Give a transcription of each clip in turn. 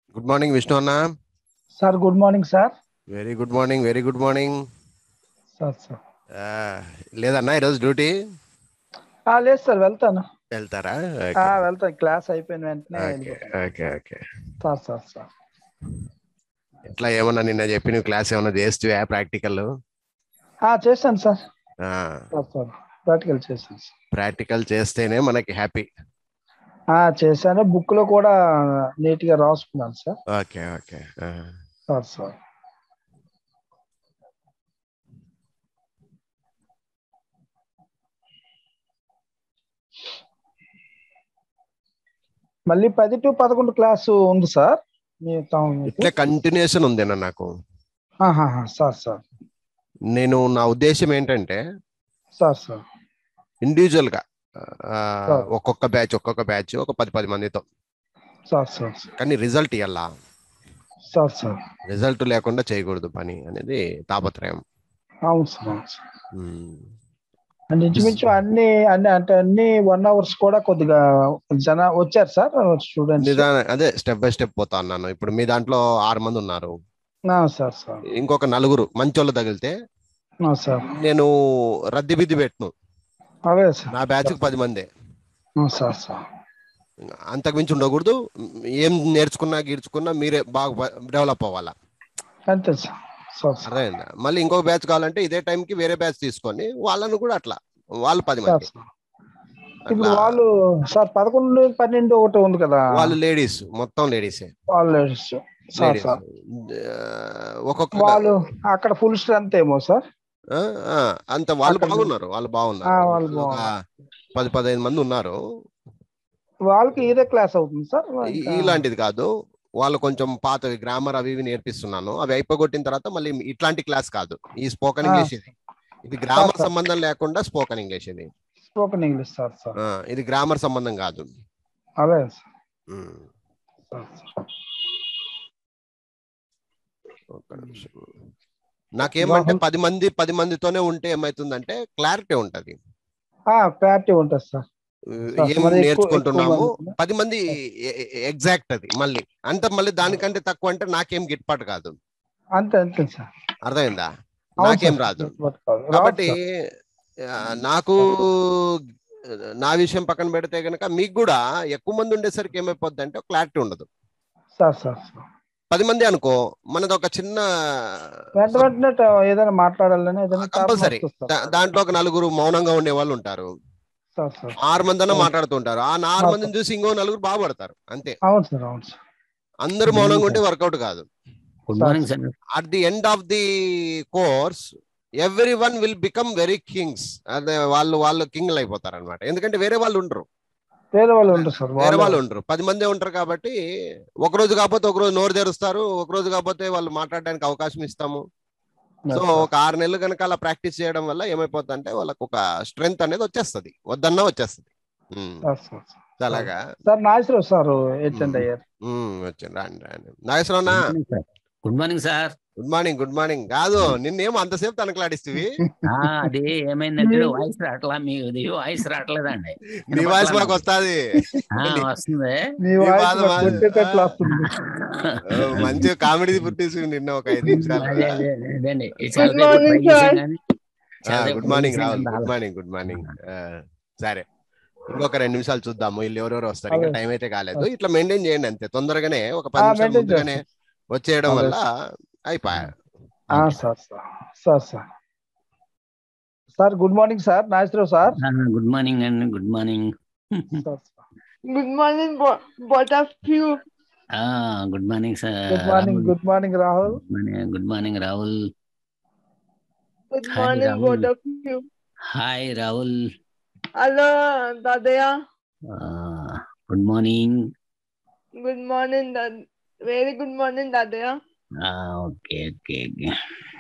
Good morning Vishnu అన్న sir good morning sir very good morning very good morning sir sir లేదన్నా ఈరోజు duty ఆ, లేదు సార్ వెళ్తాను వెళ్తారా ఆ, వెళ్తాను క్లాస్ అయిపోయిన వెంటనే ఓకే వెళ్ళిపోతాను. Okay okay sir sir sir ఎట్లా ఏమన్నా నిన్న చెప్పి నువ్వు క్లాస్ ఏమన్నా చేస్తువా ప్రాక్టికల్ ఆ, చేశాను సార్ సార్ సార్ ప్రాక్టికల్ చేశాను సార్ ప్రాక్టికల్ చేస్తేనే మనకి హ్యాపీ ఆ, చేశాను బుక్ లో కూడా నీట్ గా రాసుకున్నాను sir okay okay sir sir మళ్ళీ పది టు పదకొండు క్లాసు ఉంది సార్ మీ తాము మీకు? ఇట్లా కంటిన్యూషన్ ఉందేనా నాకు ఆహాహా, సార్ సార్ నేను నా ఉద్దేశం ఏంటంటే సార్ సార్ ఇండివిజువల్ గా ఆ, Sure. ఒక్కొక్క బ్యాచ్ ఒక్కొక్క బ్యాచ్ ఒక పది పది మందితో సార్ సార్ సార్ కానీ రిజల్ట్ ఇవ్వాలా సార్ సార్ రిజల్ట్ లేకుండా చేయకూడదు పని అనేది తాపత్రయం అవును సార్ అవును సార్ ఉమ్. అంటే ఇంచుమించు అన్ని అన్ని అంటే అన్ని వన్ అవర్స్ కూడా కొద్దిగా జన వచ్చారు సార్ స్టూడెంట్స్ నిదాన అదే స్టెప్ బై స్టెప్ పోతా అన్నాను ఇప్పుడు మీ దాంట్లో ఆరు మంది ఉన్నారు సార్ సార్ ఇంకొక నలుగురు మంచోళ్ళు తగిలితే ఆ, సార్ నేను రద్దీ బిద్ది పెట్టను అవే సార్ నా బ్యాచ్ కి పది మంది ఆ, సార్ సార్ అంతకు మించి ఉండకూడదు ఏం నేర్చుకున్నా గీర్చుకున్నా మీరే బాగా డెవలప్ అవ్వాలా అంతే సార్ సార్ సార్ అర్థమైందా మళ్ళీ ఇంకొక బ్యాచ్ కావాలంటే ఇదే time కి వేరే బ్యాచ్ తీసుకొని వాళ్ళను కూడా అట్లా వాళ్ళు పది సార్ మంది సార్ ఇప్పుడు అట్లా వాళ్ళు సార్ పదకొండు పన్నెండు ఒకటి ఉంది కదా వాళ్ళు లేడీస్ మొత్తం లేడీసే వాళ్ళు ladies. సార్ లేడీస్ సార్ ఒక్కొక్క వాళ్ళు అక్కడ ఫుల్ స్ట్రెంత్ ఏమో సార్ ఆ, ఆ, అంత వాళ్ళు అక్కడ బాగున్నారు వాళ్ళు ఆ, బాగున్నారు వాళ్ళు ఒక బాగున్నారు. పది పదిహేను మంది ఉన్నారు వాళ్ళకి ఇదే క్లాస్ అవుతుంది సార్ ఈ- ఇంకా- ఇలాంటిది కాదు వాళ్ళు కొంచెం పాత గ్రామర్ అవి ఇవి నేర్పిస్తున్నాను అవి అయిపోగొట్టిన తర్వాత మళ్ళీ ఇట్లాంటి క్లాస్ కాదు ఈ స్పోకెన్ ఆ. ఇంగ్లీష్ ఇది ఇది గ్రామర్ సార్. సంబంధం లేకుండా స్పోకెన్ ఇంగ్లీష్ ఇది స్పోకెన్ ఇంగ్లీష్ సార్ సార్ ఆ, ఇది గ్రామర్ సంబంధం కాదు అదే సార్ ఉమ్, సార్ సార్. ఒక్క నిమిషం. నాకేమంటే రాహుల్. పది మంది పది మందితోనే ఉంటే ఏమైతుందంటే క్లారిటీ ఉంటది ఆ, క్లారిటీ ఉంటుంది సార్ సార్, ఏం మరి ఎక్కువ- నేర్చుకుంటున్నాము ఎక్కువ మంది- పది మంది ఎగ్జాక్ట్ అది మళ్ళీ అంటే మళ్ళీ దానికంటే తక్కువ అంటే నాకేం గిట్టుబాటు కాదు అంతే అంతే సార్ అర్థమైందా అవును నాకేం సార్, రాదు గుర్తుపట్టు కాదు. రాదు కాబట్టి సార్. ఆ, నాకు నా విషయం పక్కన పెడితే గనక మీకు కూడా ఎక్కువ మంది ఉండేసరికి ఏమైపోద్ది అంటే క్లారిటీ ఉండదు సార్ సార్ సార్. పది మంది అనుకో మనది ఒక చిన్న వెంట వెంటనే ట- ఏదైనా మాట్లాడాలని ఏదైనా కంపల్సరీ టాపిక్ వస్తుంది సార్. దాంట్లో ఒక నలుగురు మౌనంగా ఉండే వాళ్ళు ఉంటారు సార్ సార్ ఆరు మంది అన్న అవును. మాట్లాడుతుంటారు ఆ ఆరు అవును. మందిని చూసి ఇంకో నలుగురు బాగుపడతారు అంతే అవును సార్ అవును సార్ అందరూ మౌనంగా ఉంటే వర్కౌట్ కాదు good sir. Morning sir at the end of the course every one will become very kings అదే వాళ్ళు వాళ్ళు కింగ్లు అయిపోతారు అనమాట ఎందుకంటే వేరే వాళ్ళు ఉండరు వేరే వాళ్ళు ఉంటారు సార్ వేరే వాళ్ళు ఉండరు పది మంది ఉంటారు కాబట్టి ఒక రోజు కాకపోతే ఒక రోజు నోరు తెరుస్తారు ఒక రోజు కాకపోతే వాళ్ళు మాట్లాడడానికి అవకాశం ఇస్తాము సో ఒక ఆరు నెలలు కనుక అలా ప్రాక్టీస్ చేయడం వల్ల ఏమైపోతుంది అంటే వాళ్ళకు ఒక స్ట్రెంగ్త్ అనేది వచ్చేస్తుంది వద్దన్నా వచ్చేస్తుంది ఉమ్, సార్ సార్ సార్. అలాగా సార్ నాగేశ్వరరావు సార్ అటెండ్ అయ్యారు ఉమ్, వచ్చాను రాండి రాండి నాగేశ్వరన్న good morning sir good morning good morning కాదు నిన్నేమో అంతసేపు తనకలాడిస్తేవి అది ఏమైందంటే వాయిస్ రావట్లా మీది వాయిస్ రావట్లేదండి నీ వాయిస్ మాకు వస్తాది ఆ, వస్తుంది మీ మీ వాయిస్ బాధ నాకు బాధ. కొట్టేటట్లు వస్తుంది ఓ, మంచి కామెడీ పుట్టేసి నిన్న ఒక ఐదు నిమిషాలు అదే అదే అదేండి ఇది చాలా Good morning, సేపు try చేశాం sir. కానీ చాలా సేపు గుడ్ try మార్నింగ్ చేశాం రాహుల్ కానీ గుడ్ మార్నింగ్ గుడ్ మార్నింగ్ సరే ఇంకొక రెండు నిమిషాలు చూద్దాము వీళ్ళు ఎవరెవరు వస్తారు ఇంకా అదే. టైం అయితే కాలేదు ఇట్లా మెయింటైన్ చేయండి అంతే తొందరగానే ఒక పది ఆ, నిమిషాలు maintain ముందుగానే వచ్చేయడం అదే. వల్ల అయిపోయా ఆ, sir sir sir sir sir good morning sir Nageswara Rao sir good morning అండి good morning sir Good morning, bo- both of you. Good morning sir good morning good morning Rahul good morning Rahul Good Hi, morning, Rahul. both of you. Hi Rahul Hello, Dadaya. Good morning Good morning, Dad. Very good morning, Dadaya. Okay okay okay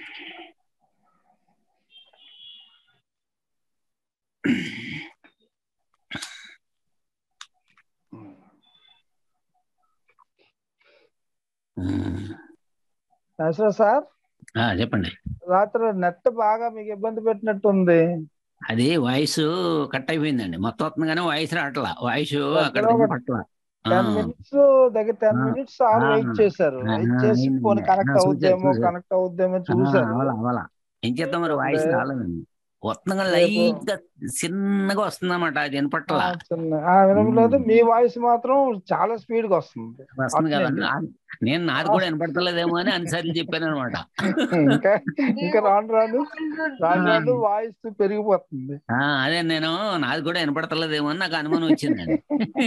Nageswara Rao sir చెప్పండి రాత్రి net బాగా మీకు ఇబ్బంది పెట్టినట్టుంది అది voice cut అయిపోయిందండి మొత్తం వస్తుంది కానీ వాయిస్ రావట్లా వాయిస్ అక్కడ ఎక్కడో ఒకటి- పట్ల టెన్ మినిట్స్ దగ్గర టెన్ ఆ, మినిట్స్ సార్ ఆ, వెయిట్ చేశారు ఆ, వెయిట్ చేసి అయింది. ఫోన్ ఆ, కనెక్ట్ చూశారు, అవుద్దేమో చూశారు. కనెక్ట్ అవుద్దేమో చూశారు అవలా అవలా ఏం చేద్దాం మరి వాయిస్ రేపు- రాలేదండి వస్తుండగా రేపు- లైట్ గా చిన్నగా వస్తుందన్నమాట అది వినపట్ల ఆ, చిన్న- ఆ, వినపలేదు మీ వాయిస్ మాత్రం చాలా స్పీడ్ గా వస్తుంది వస్తుంది కదా అట్లనే. నా- నేను నాది కూడా వినపడతలేదేమో అని అన్నిసార్లు చెప్పాను అనమాట ఇంకా ఇంకా రాను రాను రాను రాను వాయిస్ పెరిగిపోతుంది అదే నేను నాది కూడా వినపడతలేదేమో అని నాకు అనుమానం వచ్చిందండి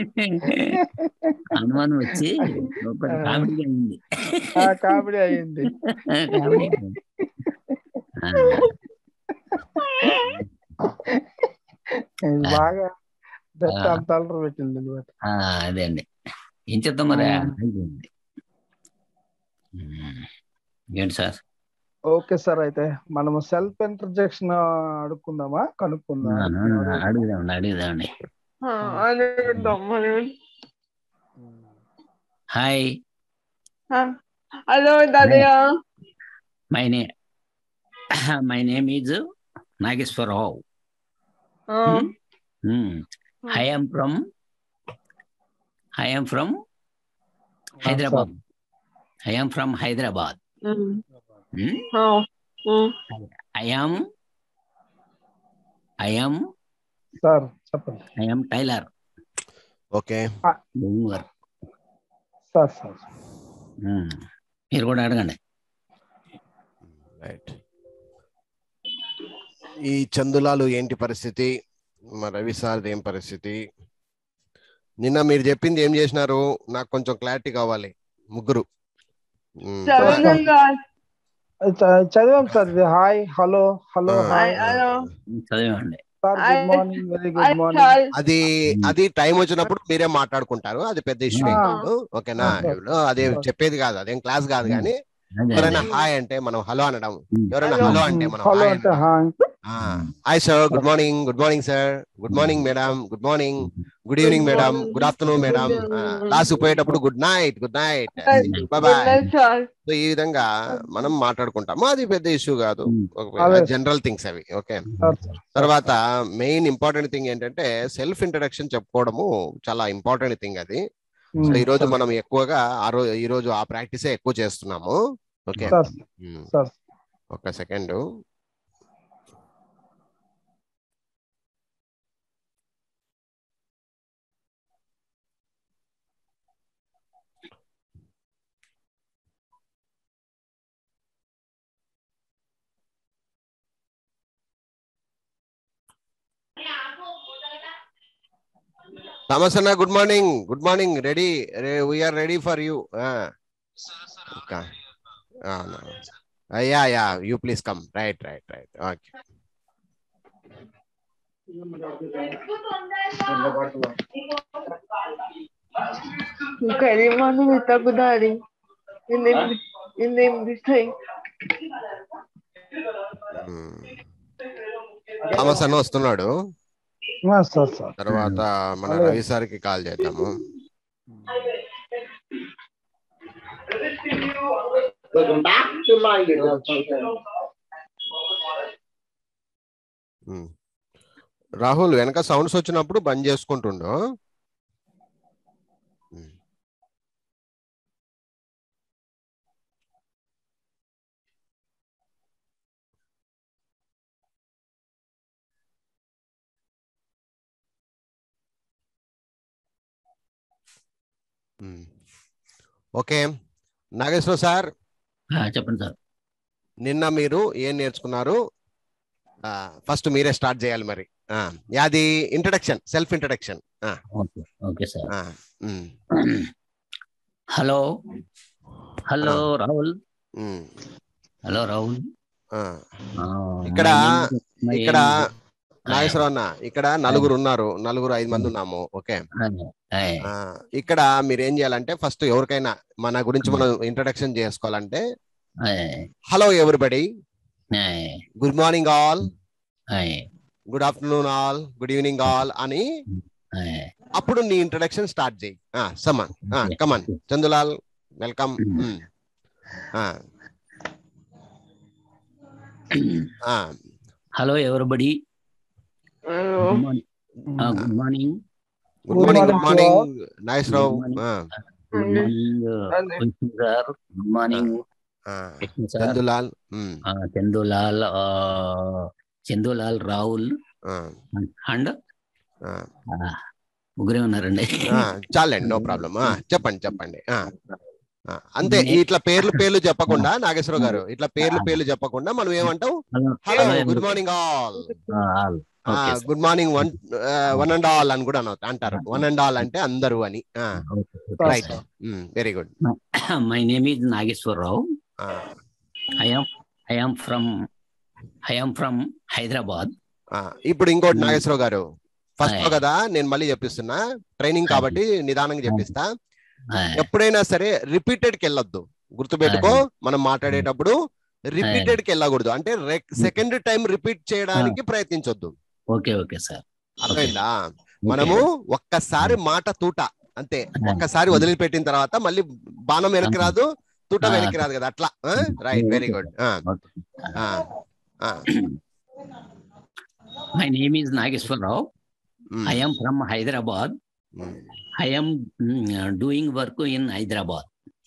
అనుమానం వచ్చి ఒక కామెడీ అయింది ఆ కామెడీ అయ్యింది కామెడీ అయింది. ఆ, ఇది ఆ. బాగా దట్ ఆ. అంత అలర పెట్టింది అనమాట ఆ, అదే అండి ఏం చేద్దాం మరి ఆ. అయిపోయింది. ఉమ్. ఏంటి సార్ ఓకే సార్ అయితే మనము సెల్ఫ్ ఇంట్రజెక్షన్ అడుక్కుందామా కనుక్కుందాం అడుగుదామండి అడుగుదామండి అనుకుంటాం మనం హాయ్ హలో తాతయ్య my name my name is Nageswara Rao I am from I am from Hyderabad I am from Hyderabad I am I am sir చెప్పండి I am tailor okay work sir sir మీరు కూడా అడగండి రైట్ ఈ చందులాలు ఏంటి పరిస్థితి మా రవి సార్ది ఏం పరిస్థితి నిన్న మీరు చెప్పింది ఏం చేసినారు నాకు కొంచెం క్లారిటీ కావాలి ముగ్గురు మ్మ్. చదువుతాం సార్ చ- చదివాం సార్ ఇది హాయ్ హలో హలో ఆ, హాయ్ హలో. చదివండి sir hi. Good morning very good hi morning sir అది అది టైం వచ్చినప్పుడు మీరే మాట్లాడుకుంటారు అది పెద్ద ఇష్యూ ఆ. కాదు ఓకేనా ఆ, సార్. ఇప్పుడు అదే చెప్పేది కాదు అదేం క్లాస్ కాదు కానీ అదే, ఎవరైనా అదే. హాయ్ అంటే మనం హలో అనడం ఉమ్. ఎవరైనా హలో. హలో అంటే మనం హలో హాయ్ అంటే అనడం. హాయ్ ఆ, hi sir good morning good morning sir good morning madam good morning good evening Good madam morning. Good afternoon madam Good morning. Class పోయేటప్పుడు good night good night Good bye bye night, sir so ఈ విధంగా మనం మాట్లాడుకుంటాము అది పెద్ద issue కాదు ఉమ్. అదే. జనరల్ థింగ్స్ అవి ఓకే సార్ సార్ తర్వాత మెయిన్ ఇంపార్టెంట్ థింగ్ ఏంటంటే సెల్ఫ్ ఇంట్రడక్షన్ చెప్పుకోవడము చాలా ఇంపార్టెంట్ థింగ్ అది సో ఈ రోజు మనం ఎక్కువగా ఆ రోజు ఈ రోజు ఆ ప్రాక్టీసే ఎక్కువ చేస్తున్నాము ఓకే సార్ ఉమ్. సార్ ఒక సెకండ్ థామస్ అన్న good morning good morning ready we're ready for you yeah yeah you please come right right right okay కరీమాను వెతకుదారి ఇదేం థామస్ అన్న వస్తున్నాడు సార్ సార్ తర్వాత మన అలాగే. రవి సార్కి కాల్ చేద్దాము ఉమ్. రాహుల్ వెనక సౌండ్స్ వచ్చినప్పుడు బంద్ చేసుకుంటుండు ఉమ్. ఉమ్. ఓకే నాగేశ్వర సార్ ఆ, చెప్పండి సార్ నిన్న మీరు ఏం నేర్చుకున్నారు ఫస్ట్ మీరే స్టార్ట్ చేయాలి మరి ఆ, యాది introduction self introduction okay okay sir hello hello Rahul hello Rahul ఆ, ఇక్కడ my name is- my ఇక్కడ name is- నాగేశ్వరరావు అన్న ఇక్కడ నలుగురు ఉన్నారు నలుగురు ఐదు మంది ఉన్నాము ఓకే అదే, అదే. ఆ, ఇక్కడ మీరు ఏం చేయాలంటే ఫస్ట్ ఎవరికైనా మన గురించి మనం ఇంట్రడక్షన్ చేసుకోవాలంటే అదే, హలో ఎవరిబడి అదే, గుడ్ మార్నింగ్ ఆల్ అదే, good afternoon all good evening all అని అదే. అప్పుడు నీ ఇంట్రడక్షన్ స్టార్ట్ చేయి సమన్ Okay. Come on Chandulal welcome Mm. Hello everybody hello good morning good morning good Good morning good morning to morning Nageswara Rao Good morning. ఆ, good morning అదే. Vishnu sir good morning ఆ, Vishnu sir Chandulal ఉమ్, ఆ, చందులాల్ ఆ, చందులాల్ రాహుల్ ఆ, అండ్ ఆ, ముగ్గురే ఉన్నారండి ఆ, చాలండి నో ప్రాబ్లం చెప్పండి చెప్పండి ఆ, ఆ, అంతే ఇట్లా పేర్లు పేర్లు చెప్పకుండా నాగేశ్వరరావు గారు ఇట్లా పేర్లు పేర్లు చెప్పకుండా మనం ఏమంటాం hello good morning all all okay sir. Good morning one one and all అని కూడా అనొచ్చు అంటారు వన్ అండ్ ఆల్ అంటే అందరూ అని okay, okay right sir. Very good my name is Nageswara Rao I am I am from I am from Hyderabad ఇప్పుడు ఇంకోటి నాగేశ్వరరావు గారు ఫస్ట్ ఆయ్. కదా నేను మళ్ళీ చెప్పిస్తున్నా ట్రైనింగ్ ఆయ్. కాబట్టి నిదానంగా చెప్పిస్తా ఎప్పుడైనా సరే రిపీటెడ్ కి వెళ్ళొద్దు గుర్తుపెట్టుకో మనం మాట్లాడేటప్పుడు రిపీటెడ్ కి వెళ్ళకూడదు అంటే సెకండ్ టైం రిపీట్ చేయడానికి ప్రయత్నించొద్దు ఓకే ఓకే సార్ అర్థమైందా మనము ఒక్కసారి మాట తూట అంతే ఒక్కసారి వదిలిపెట్టిన తర్వాత మళ్ళీ బాణం వెనక్కి రాదు తూట ఆ. వెనక్కి రాదు కదా అట్లా right very good my name is Nageswara Rao I am from Hyderabad I am doing work in Hyderabad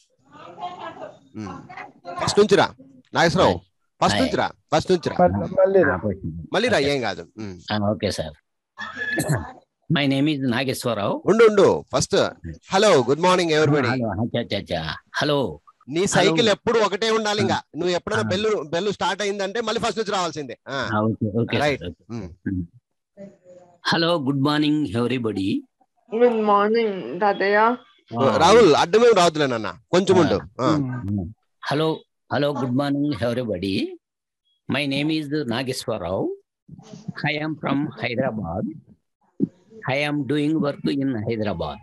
first నుంచిరా నాగేశ్వరరావు ఫస్ట్ ఆయ్. నుంచిరా ఫస్ట్ నుంచిరా మళ్ళీ- మళ్ళీ రా. మళ్ళీ రా ఏం కాదు ఉమ్. Okay sir my name is Nageswara Rao ఉండు ఉండు first hello good morning everybody hello నీ సైకిల్ ఎప్పుడు ఒకటే ఉండాలి ఇంకా ఆ. నువ్వు ఎప్పుడైనా ఆ. బెల్లు బెల్లు స్టార్ట్ అయిందంటే మళ్ళీ ఫస్ట్ నుంచి రావాల్సిందే ఆ, okay okay Right. Um. Hello good morning everybody good morning తాతయ్య రాహుల్ అడ్డమే రావద్దులే నాన్న కొంచెం ఉండు ah, um. Hello hello good morning everybody my name is Nageswara Rao I am from Hyderabad I am doing work in Hyderabad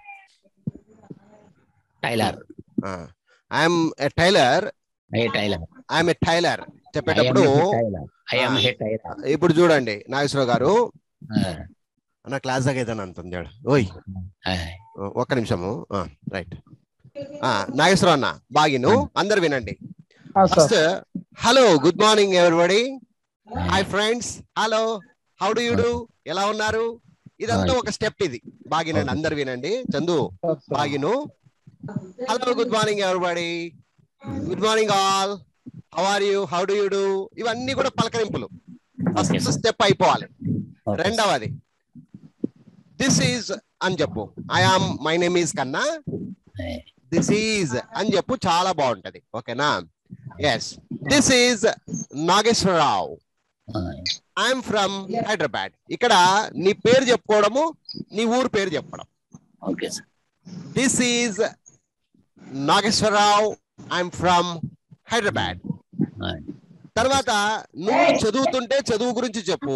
tailor ah. I'm a tailor I tailor I'm a tailor I చెప్పేటప్పుడు tailor I am ah. Hey tailor ఇప్పుడు చూడండి నాగేశ్వరరావు గారు అన్న class దాకా ఏదైనా అంటుంది ఆడు. ఓయ్ ఒక్క నిమిషము రైట్ నాగేశ్వరరావు అన్న బాగిను అందరు వినండి ఆ, sir first hello good morning everybody hi friends hello how do you do ఎలా ఉన్నారు ఇదంతా ఒక స్టెప్ ఇది బాగినండి అందరు వినండి చందు సార్, సార్. బాగిను hello good morning everybody good morning all how are you how do you do ఇవన్నీ కూడా పలకరింపులు ఫస్ట్ స్టెప్ అయిపోవాలి రెండవది దిస్ ఈజ్ అని చెప్పు I am my name is కన్నా దిస్ ఈజ్ అని చెప్పు చాలా బాగుంటది ఓకేనా yes this is Nageswara Rao I'm from Hyderabad ఇక్కడ నీ పేరు చెప్పుకోవడము నీ ఊరు పేరు చెప్పడం okay sir this is Nageswara Rao I'm from Hyderabad తర్వాత నువ్వు చదువుతుంటే చదువు గురించి చెప్పు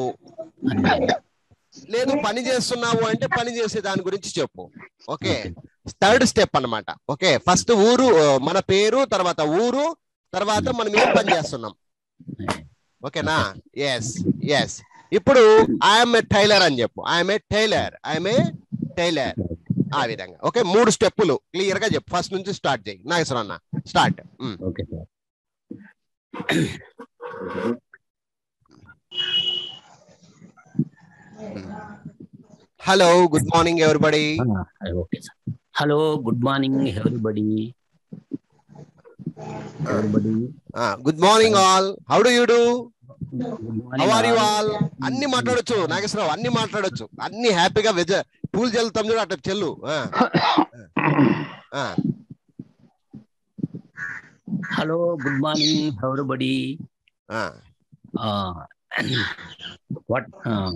లేదు పని చేస్తున్నావు అంటే పని చేసే దాని గురించి చెప్పు ఓకే థర్డ్ స్టెప్ అన్నమాట ఓకే ఫస్ట్ ఊరు ఆ, మన పేరు తర్వాత ఊరు తర్వాత మనం ఏం పని చేస్తున్నాం ఓకేనా ఎస్ ఎస్ ఇప్పుడు ఐఎమ్ ఏ టైలర్ అని చెప్పు I'm a tailor I'm a tailor ఆ విధంగా ఓకే మూడు స్టెప్పులు క్లియర్ గా చెప్పు ఫస్ట్ నుంచి స్టార్ట్ చేయి నాగేశ్వర అన్న start okay sir hello good morning everybody okay sir hello good morning everybody everybody good morning all how do you do how are you all అన్ని మాట్లాడొచ్చు నాగేశ్వరరావు అన్ని మాట్లాడొచ్చు అన్ని హ్యాపీగా వెజ పూలు చల్లుతాం చూడు అట్లా చెల్లు ఆ. ఆ. హలో గుడ్ మార్నింగ్ ఎవ్రీబడి ఆ. What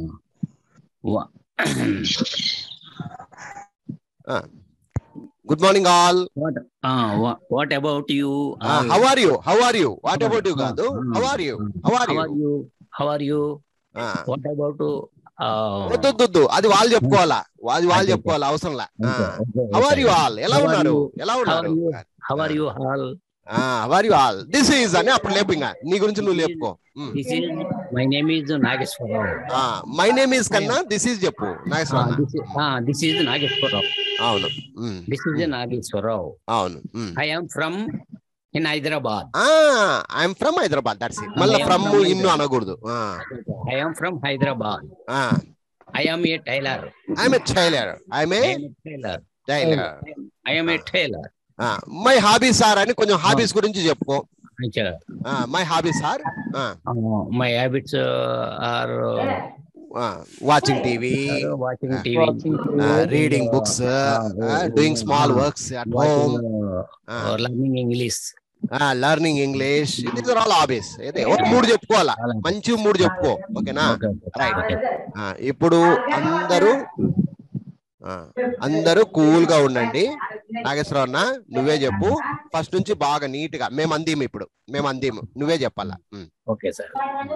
good morning all what what about you how are you how are you what about you కాదు how are you how are you how how you how are how are అబౌట్ what about వాళ్ళు చెప్పుకోవాలా అది వాళ్ళు చెప్పుకోవాలా అవసరంలా how are you all ఎలా How are ఉన్నారు you? ఎలా How ఉన్నారు are you? How are you all how are you all this is అని అప్పుడు లేపు ఇంకా నీ గురించి నువ్వు లేపుకో this is my name is Nageswara Rao my name is కన్నా దిస్ ఈజ్ చెప్పు నాగేశ్వర అన్న. దిస్ ఈజ్ నాగేశ్వరరావు అవును ఉమ్, దిస్ ఈజ్ నాగేశ్వరరావు అవును ఉమ్. I am from in Hyderabad ఆ I'm from Hyderabad that's it మళ్ళీ I am ఫ్రమ్ from ఇన్ను Hyderabad. అనకూడదు ఆ, ఐ ఆమ్ ఫ్రమ్ హైదరాబాద్ ఆ, I am a tailor. I'm a tailor I'm a I am a tailor. Tailor I am a tailor. My hobbies sir అని కొంచెం hobbies గురించి చెప్పుకో Acha. My hobbies sir Uh, my habits uh, are uh, watching TV are watching TV, Watching TV. Reading books uh, doing small uh, works at watching, home uh, or learning English. Learning English these are all hobbies అయితే ఒక మూడు చెప్పుకోవాలా All మంచి మూడు చెప్పుకో ఓకేనా Okay, okay, right okay. ఇప్పుడు అందరూ ఆ, అందరూ కూల్ గా ఉండండి నాగేశ్వరరావు అన్న నువ్వే చెప్పు ఫస్ట్ నుంచి బాగా నీట్ గా మేము అందిము ఇప్పుడు మేము అందిము నువ్వే చెప్పాలా ఉమ్, Okay, sir.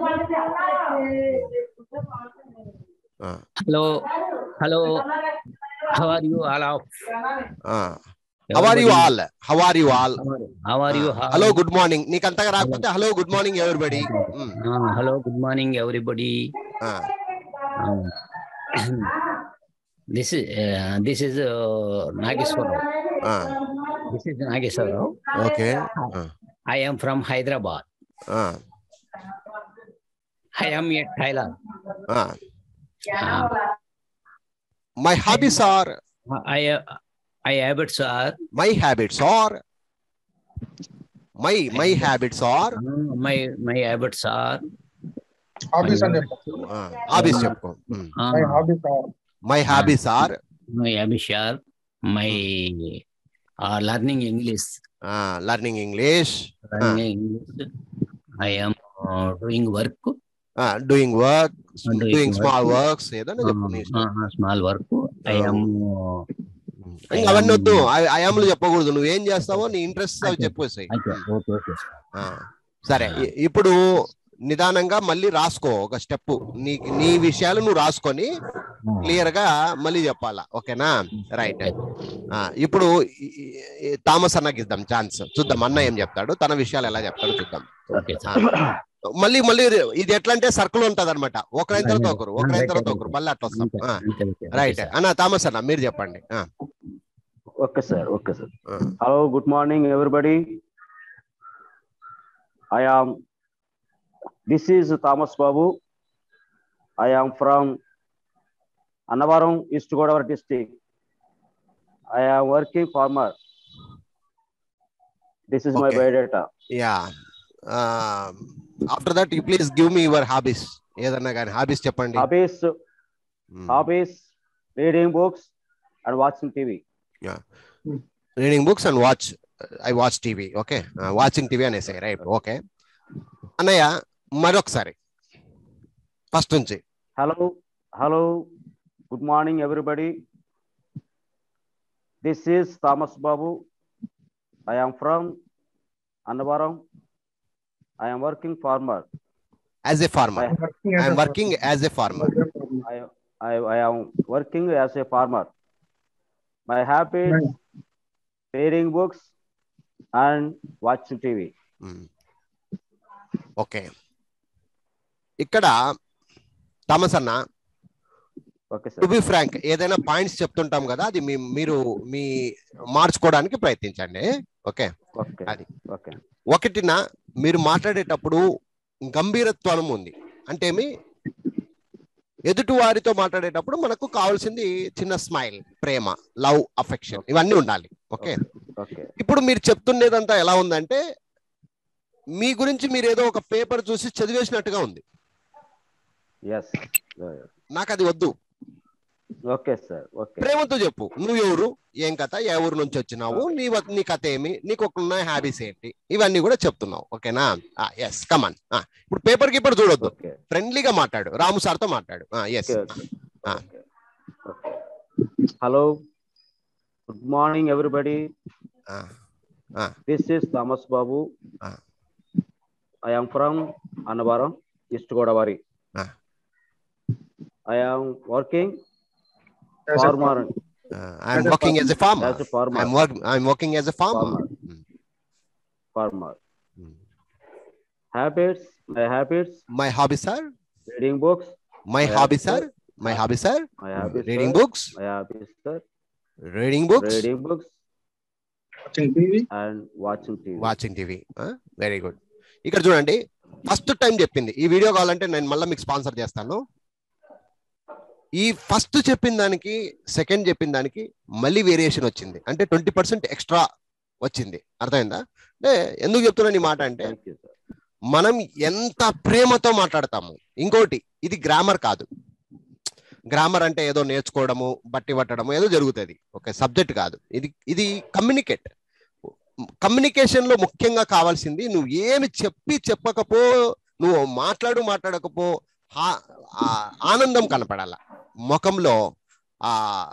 ఆ, Hello, hello. How are you all of? ఆ. How are you all how are you all How are you? How- hello good morning నీకు అంతగా రాకపోతే hello good morning everybody Uh, hello, good morning, everybody. Um, this is uh, this is uh, Nageswara. This is Nageswara. Okay I am from Hyderabad. I am a tailor. Uh, my hobbies are I I habits are my habits are my my habits are uh, my my habits are hobbies అని hobbies చెప్పుకో uh, my hobbies my hobbies are my habits are my uh, learning English. Learning English Learning English. I am uh, doing work. Doing work doing doing small work. Works ఏదైనా చెప్పు నీ ఇష్టం. Uh, uh, small work. I am uh, ఇంకా అవన్నీ వద్దు అయాములు చెప్పకూడదు నువ్వేం చేస్తావో నీ ఇంట్రెస్ట్ అవి Okay. చెప్పేసాయి okay, okay, okay. సరే ఇ- ఇప్పుడు నిదానంగా మళ్ళీ రాసుకో ఒక స్టెప్ నీ నీ విషయాలు నువ్వు రాసుకొని Uh, క్లియర్ గా మళ్ళీ చెప్పాలా ఓకేనా రైట్ ఇప్పుడు ఈ- ఈ- థామస్ అన్నకి ఇద్దాం ఛాన్స్ చూద్దాం అన్న ఏం చెప్తాడు తన విషయాలు ఎలా చెప్తాడో చూద్దాం okay, sir. మళ్ళీ మళ్ళీ ఇది ఎట్లా అంటే సర్కిల్ ఉంటది అనమాట ఒకరైన తర్వాత ఒకరు ఒకరైన తర్వాత ఒకరు మళ్ళీ అట్లా వస్తాం Okay, okay, okay, right sir. అన్న థామస్ అన్న మీరు చెప్పండి ఆ, ఓకే సార్ ఓకే సార్ ఆ. Hello good morning everybody I am this is Thomas Babu I am from Annavaram east Godavari district I am working farmer this is my Okay. Biodata yeah after that you please give me your hobbies ఏదన్నా కానీ hobbies చెప్పండి hobbies hobbies reading books and watching TV reading books and watch I watch TV okay watching TV అనేసి right okay అన్నయ్య మరొకసారి first నుంచి hello hello good morning everybody this is Thomas Babu I am from Annavaram I am working farmer as a farmer I'm working as a farmer I am working as a farmer my habits reading books and watching TV okay ఇక్కడ Thomas అన్న okay to sir be frank ఏదైనా points చెప్తుంటాం కదా అది మీ మీరు మీ మార్చుకోవడానికి ప్రయత్నించండి okay okay అది. ఓకే ఒకటిన మీరు మాట్లాడేటప్పుడు గంభీరత్వం ఉంది అంటే మీ ఎదుటి వారితో మాట్లాడేటప్పుడు మనకు కావాల్సింది చిన్న స్మైల్ ప్రేమ లవ్ అఫెక్షన్ ఇవన్నీ ఉండాలి ఓకే ఓకే ఇప్పుడు మీరు చెప్తుండేదంతా ఎలా ఉందంటే మీ గురించి మీరు ఏదో ఒక పేపర్ చూసి చదివేసినట్టుగా ఉంది ఎస్ నాకు అది వద్దు ఓకే సార్ ఓకే ప్రేమతో చెప్పు నువ్వు ఎవరు ఏం కథ ఏ ఊరు నుంచి వచ్చినావు నీ వ- నీ కథ ఏమి నీకు ఒక ఉన్న హ్యాబీస్ ఏంటి ఇవన్నీ కూడా చెప్తున్నావు ఓకేనా ఎస్ కమాన్ ఇప్పుడు పేపర్ కీపర్ చూడొద్దు ఓకే ఫ్రెండ్లీగా మాట్లాడు రాము సార్ తో మాట్లాడు yes okay Ah. Hello good morning everybody this is Thomas Babu Ah. I am from Annavaram east Godavari Ah. I am working farmer I'm working as a farmer as a farmer I'm work I'm working as a farmer farmer habits my habits my hobby sir reading books my My hobby habits, sir my hobby sir my habits reading books my habits sir reading books reading books and watching TV watching TV very good ఇక్కడ చూడండి first time చెప్పింది ఈ video కావాలంటే నేను మళ్ళీ మీకు sponsor చేస్తాను ఈ ఫస్ట్ చెప్పిన దానికి సెకండ్ చెప్పిన దానికి మళ్ళీ వేరియేషన్ వచ్చింది అంటే ట్వంటీ పర్సెంట్ ఎక్స్ట్రా వచ్చింది అర్థమైందా అంటే ఎందుకు చెప్తున్నాను ఈ మాట అంటే థ్యాంక్ యూ సార్ మనం ఎంత ప్రేమతో మాట్లాడతాము ఇంకోటి ఇది గ్రామర్ కాదు గ్రామర్ అంటే ఏదో నేర్చుకోవడము బట్టి పట్టడము ఏదో జరుగుతుంది ఓకే సబ్జెక్ట్ కాదు ఇది ఇది కమ్యూనికేట్ కమ్యూనికేషన్ లో ముఖ్యంగా కావాల్సింది నువ్వు ఏమి చెప్పి చెప్పకపో నువ్వు మాట్లాడు మాట్లాడకపో హా- ఆ ఆనందం కనపడాల ముఖంలో ఆ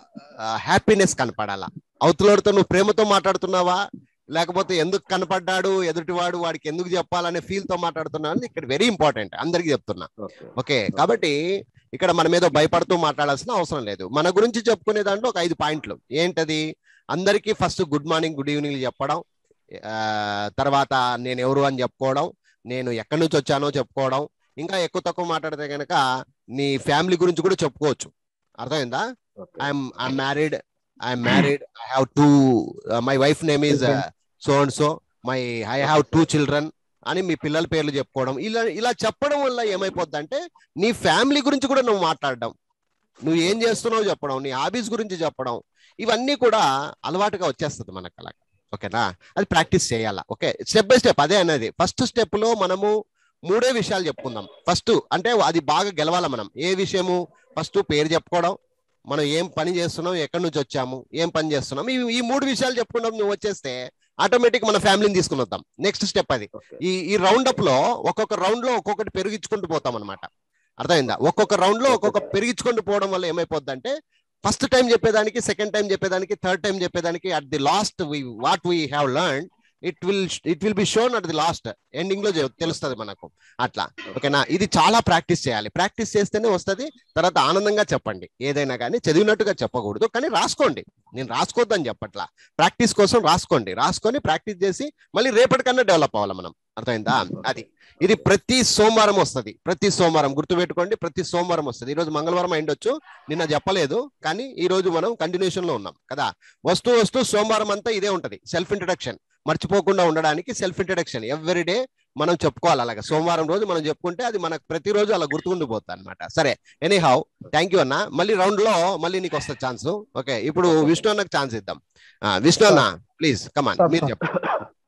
హ్యాపీనెస్ కనపడాల అవతలడితో నువ్వు ప్రేమతో మాట్లాడుతున్నావా లేకపోతే ఎందుకు కనపడ్డాడు ఎదుటివాడు వాడికి ఎందుకు చెప్పాలనే ఫీల్ తో మాట్లాడుతున్నావు అనేది ఇక్కడ వెరీ ఇంపార్టెంట్ అందరికీ చెప్తున్నా ఓకే ఓకే కాబట్టి ఇక్కడ మనం ఏదో భయపడుతూ మాట్లాడాల్సిన అవసరం లేదు మన గురించి చెప్పుకునే దాంట్లో ఒక ఐదు పాయింట్లు ఏంటది అందరికీ first good morning good evening చెప్పడం ఆ, తర్వాత నేను ఎవరు అని చెప్పుకోవడం నేను ఎక్కడి నుంచి వచ్చానో చెప్పుకోవడం ఇంకా ఎక్కువ తక్కువ మాట్లాడితే కనుక నీ ఫ్యామిలీ గురించి కూడా చెప్పుకోవచ్చు అర్థమైందా okay I'm I'm married I'm married I have two my wife name is so and so my I have two children అని మీ పిల్లల పేర్లు చెప్పుకోవడం ఇలా ఇలా చెప్పడం వల్ల ఏమైపోద్ది అంటే నీ ఫ్యామిలీ గురించి కూడా నువ్వు మాట్లాడడం నువ్వు ఏం చేస్తున్నావు చెప్పడం నీ హాబీస్ గురించి చెప్పడం ఇవన్నీ కూడా అలవాటుగా వచ్చేస్తుంది మనకు అలా ఓకేనా అది ప్రాక్టీస్ చేయాలా ఓకే స్టెప్ బై స్టెప్ అదే అనేది ఫస్ట్ స్టెప్ లో మనము మూడే విషయాలు చెప్పుకుందాం ఫస్ట్ అంటే అది బాగా గెలవాల మనం ఏ విషయము ఫస్ట్ పేరు చెప్పుకోవడం మనం ఏం పని చేస్తున్నాం ఎక్కడి నుంచి వచ్చాము ఏం పని చేస్తున్నాం ఈ ఈ మూడు విషయాలు చెప్పుకున్నాం నువ్వు వచ్చేస్తే ఆటోమేటిక్ మన ఫ్యామిలీని తీసుకుని వద్దాం నెక్స్ట్ స్టెప్ అది ఓకే ఈ ఈ రౌండ్ అప్ లో ఒక్కొక్క రౌండ్ లో ఒక్కొక్కటి పెరిగించుకుంటూ పోతాం అనమాట అర్థమైందా ఒక్కొక్క రౌండ్ లో ఒక్కొక్క పెరిగించుకుంటూ పోవడం వల్ల ఏమైపోద్ది అంటే ఫస్ట్ టైం చెప్పేదానికి సెకండ్ టైం చెప్పేదానికి థర్డ్ టైం చెప్పేదానికి at the last we what we have learn it will it will be shown at the last ending లో చె- తెలుస్తది మనకు అట్లా ఓకేనా ఇది చాలా ప్రాక్టీస్ చేయాలి ప్రాక్టీస్ చేస్తేనే వస్తది తర్వాత ఆనందంగా చెప్పండి ఏదైనా కానీ చదివినట్టుగా చెప్పకూడదు కానీ రాసుకోండి నేను రాసుకోవద్దని చెప్పట్లా ప్రాక్టీస్ కోసం రాసుకోండి రాసుకొని ప్రాక్టీస్ చేసి మళ్ళీ రేపటికన్నా డెవలప్ అవ్వాలి మనం అర్థమైందా అది ఇది ప్రతి సోమవారం వస్తది ప్రతి సోమవారం గుర్తుపెట్టుకోండి ప్రతి సోమవారం వస్తది ఈ రోజు మంగళవారం అయిండొచ్చు నిన్న చెప్పలేదు కానీ ఈ రోజు మనం కంటిన్యూషన్ లో ఉన్నాం కదా వస్తూ వస్తూ సోమవారం అంతా ఇదే ఉంటది సెల్ఫ్ ఇంట్రడక్షన్ మర్చిపోకుండా ఉండడానికి సెల్ఫ్ ఇంట్రడక్షన్ ఎవ్రీ డే మనం చెప్పుకోవాలి అలాగా సోమవారం రోజు మనం చెప్పుకుంటే అది మనకు ప్రతిరోజు అలా గుర్తుండిపోతుంది అనమాట సరే ఎనీ హౌ థ్యాంక్ యూ అన్న మళ్ళీ రౌండ్ లో మళ్ళీ నీకు వస్తుంది ఛాన్స్ ఓకే ఇప్పుడు విష్ణు అన్నకు ఛాన్స్ ఇద్దాం ఆ, విష్ణు అన్న ప్లీజ్ కమాన్ Sir, మీరు sir. చెప్పండి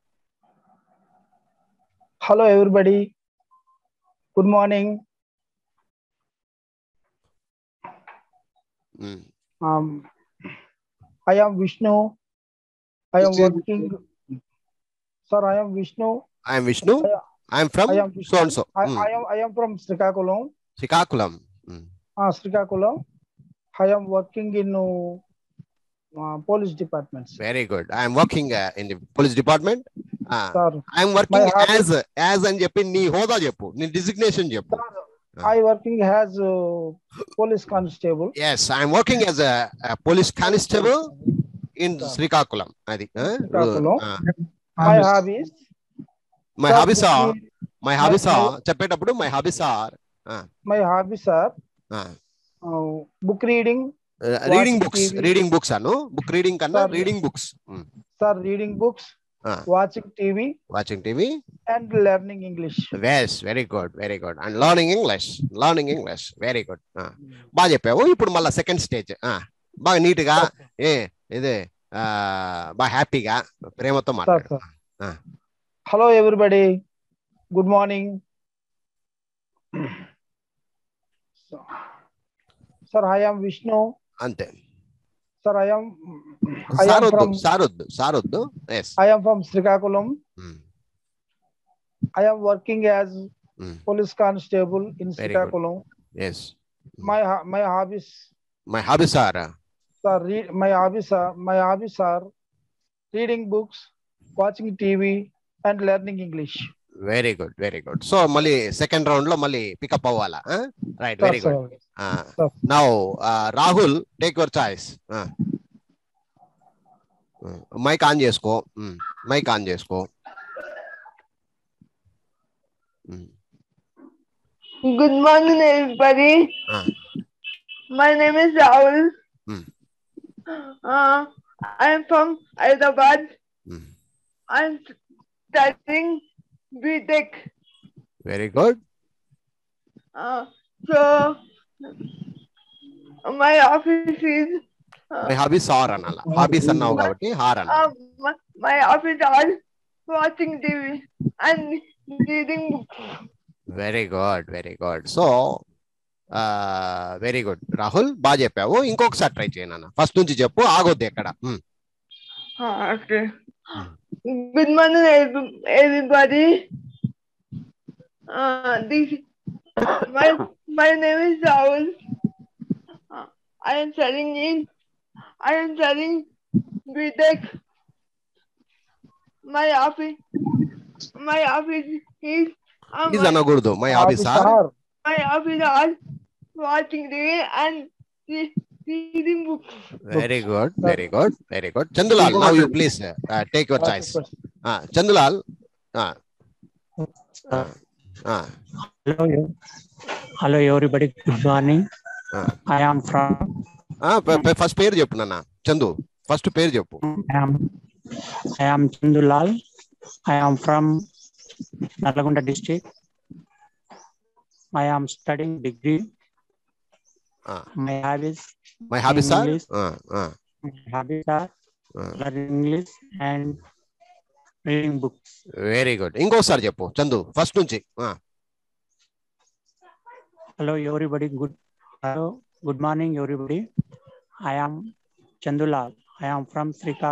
Hello, everybody. Good morning. Um, Um, I am Vishnu. I am working. Sir, I am Vishnu. I'm Vishnu I'm from I am so Vishnu. And so I, I am I am from Srikakulam. Srikakulam Uh, Srikakulam. I am working in uh, uh, police departments. Very good I'm working in the police department Sir, I'm working My hobby- as as అని చెప్పి నీ హోదా చెప్పు నీ designation చెప్పు sir, I working as uh, police constable. Yes I'm working as police constable in Sir. Srikakulam అది Srikakulam. My hobbies. My sir, hobbies are cooking- my hobbies my- are చెప్పేటప్పుడు my hobbies are My hobbies are uh, book reading. Reading Watching books TV. Reading books అను book reading కన్నా Sir. Reading books Sir, reading books, Ah. watching TV, watching TV and learning English. వెస్ very good very good and learning English learning English very good బాగా చెప్పావు ఇప్పుడు మళ్ళీ second stage బాగా neat గా ఏ ఇదే ఆ, బాగా హ్యాపీగా ప్రేమతో Sir, మాట్లాడు sir. Ah. Hello, everybody. Good morning. So, sir, I am Vishnu. అంతే Sir, I am. I am సారొద్దు from. సారొద్దు సారొద్దు yes I am from Srikakulam. I am working as Mm. police constable in Very good. Srikakulam. Yes My ho- my hobbies, my hobbies are sir. Read my hobbies are my hobbies are reading books, watching TV, and learning English. Very good very good so మళ్ళీ second round లో మళ్ళీ pick up అవ్వాలా right Sir, very sir. Good Sir. Now Rahul take your choice mic on చేసుకో mic on చేసుకో Mm. Good morning, everybody. Ah. My name is Rahul. Hmm. Uh, I'm from Hyderabad. Mm. I'm studying BTech. Very good Uh, so, my office is uh, my hobbies are అనాల hobbies అన్నావు కాబట్టి hour అన్న uh, my, my office are watching TV and reading books. Very good very good so very good Rahul బాగా చెప్పావు ఇంకొకసారి try చేయను అన్న first నుంచి చెప్పు ఆగొద్దు ఎక్కడ um. Ah, okay. Good morning, every- everybody. Uh, this my my name is Rahul. Uh, I am studying in I am studying BTech. My office my office is uh, please my, అనకూడదు my hobbies are Sir, my office are watching TV and re- reading books. Very good very good very good Chandulal now you please take your choice Chandulal Hello, ev- hello everybody. Good morning. Ah. I am from first పేరు చెప్పు నాన్న Chandu first పేరు చెప్పు I am I am Chandulal. I am from Nalagunda district. I am studying degree. Ah. My hobbies my hobbies are English. my hobbies are learning English and reading books. Very good ఇంకోసారి చెప్పు Chandu first నుంచి ఆ, Hello everybody. Good hello. Good morning everybody. I am Chandulal. I am from Srika.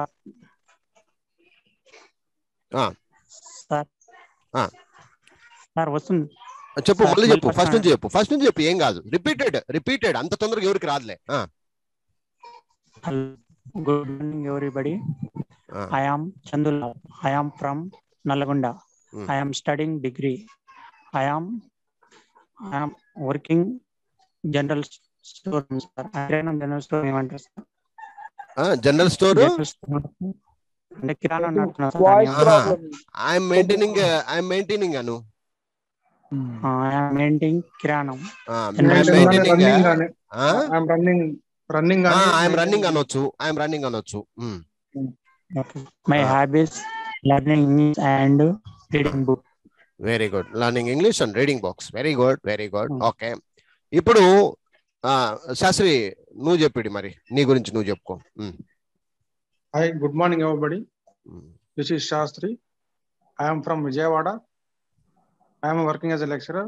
Ah. Sir. Ah. Sir, వస్తుంది చెప్పు Sir, మళ్ళీ మళ్ళీ చెప్పు first first నుంచి చెప్పు ఫస్ట్ నుంచి చెప్పు ఏం కాదు రిపీటెడ్ రిపీటెడ్ అంత తొందరగా ఎవరికి రాదులే ఆ, Hello. Good morning, everybody. ఆ, I am Chandulal. I am from Nalagunda. Hmm. I am studying degree. I am I am working general store. Sir. కిరాణం జనరల్ స్టోర్ ఏమంటారు సార్ ఆ, జనరల్ స్టోర్ జనరల్ స్టోర్ అంటే కిరాణా నడుపుతున్నా sir voice Aha. problem. I'm maintaining I'm maintaining అను I'm maintaining కిరాణం I'm General maintaining running అని I'm running running అని ఐఎమ్ రన్నింగ్ అనొచ్చు ఐఎమ్ రన్నింగ్ అనొచ్చు um. My Ah. Habits learning English and reading book very good learning English and reading books very good very good Hmm. Okay ఇప్పుడు ఆ, శాస్త్రి నువ్వు చెప్పిడి మరి నీ గురించి నువ్వు చెప్పుకో um, Hi, good morning, everybody. ఉమ్. This is Shastri. I am from Vijayawada. I am working as a lecturer.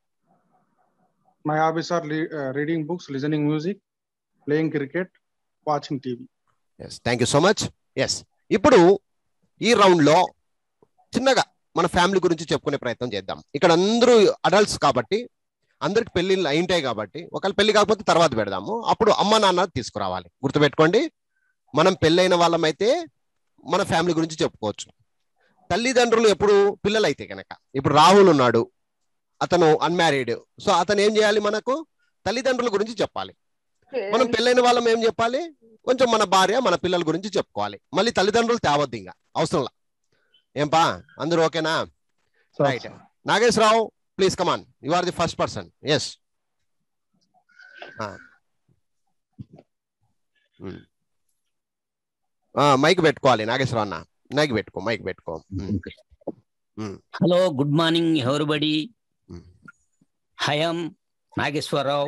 My hobbies are le- uh, reading books, listening music, playing cricket, watching TV. Yes thank you so much yes ఇప్పుడు ఈ round లో చిన్నగా మన family గురించి చెప్పుకునే ప్రయత్నం చేద్దాం ఇక్కడ అందరూ అడల్ట్స్ కాబట్టి అందరికి పెళ్లిళ్ళు అయింటాయి కాబట్టి ఒకవేళ పెళ్లి కాకపోతే తర్వాత పెడదాము అప్పుడు అమ్మ నాన్న తీసుకురావాలి గుర్తుపెట్టుకోండి మనం పెళ్ళైన వాళ్ళమైతే మన ఫ్యామిలీ గురించి చెప్పుకోవచ్చు తల్లిదండ్రులు ఎప్పుడు పిల్లలు అయితే కనుక ఇప్పుడు రాహుల్ ఉన్నాడు అతను అన్మ్యారీడ్ సో అతను ఏం చేయాలి మనకు తల్లిదండ్రుల గురించి చెప్పాలి మనం పెళ్ళైన వాళ్ళం ఏం చెప్పాలి కొంచెం మన భార్య మన పిల్లల గురించి చెప్పుకోవాలి మళ్ళీ తల్లిదండ్రులు తేవద్దు ఇంకా అవసరంలా ఏంపా అందరూ ఓకేనా So, right Nageswararao please come on you are the first person yes mic పెట్టుకోవాలి నాగేశ్వరరావు అన్న మైక్ పెట్టుకో మైక్ పెట్టుకో Mm. Hello, good morning, everybody. Mm. I am Nageswarrao.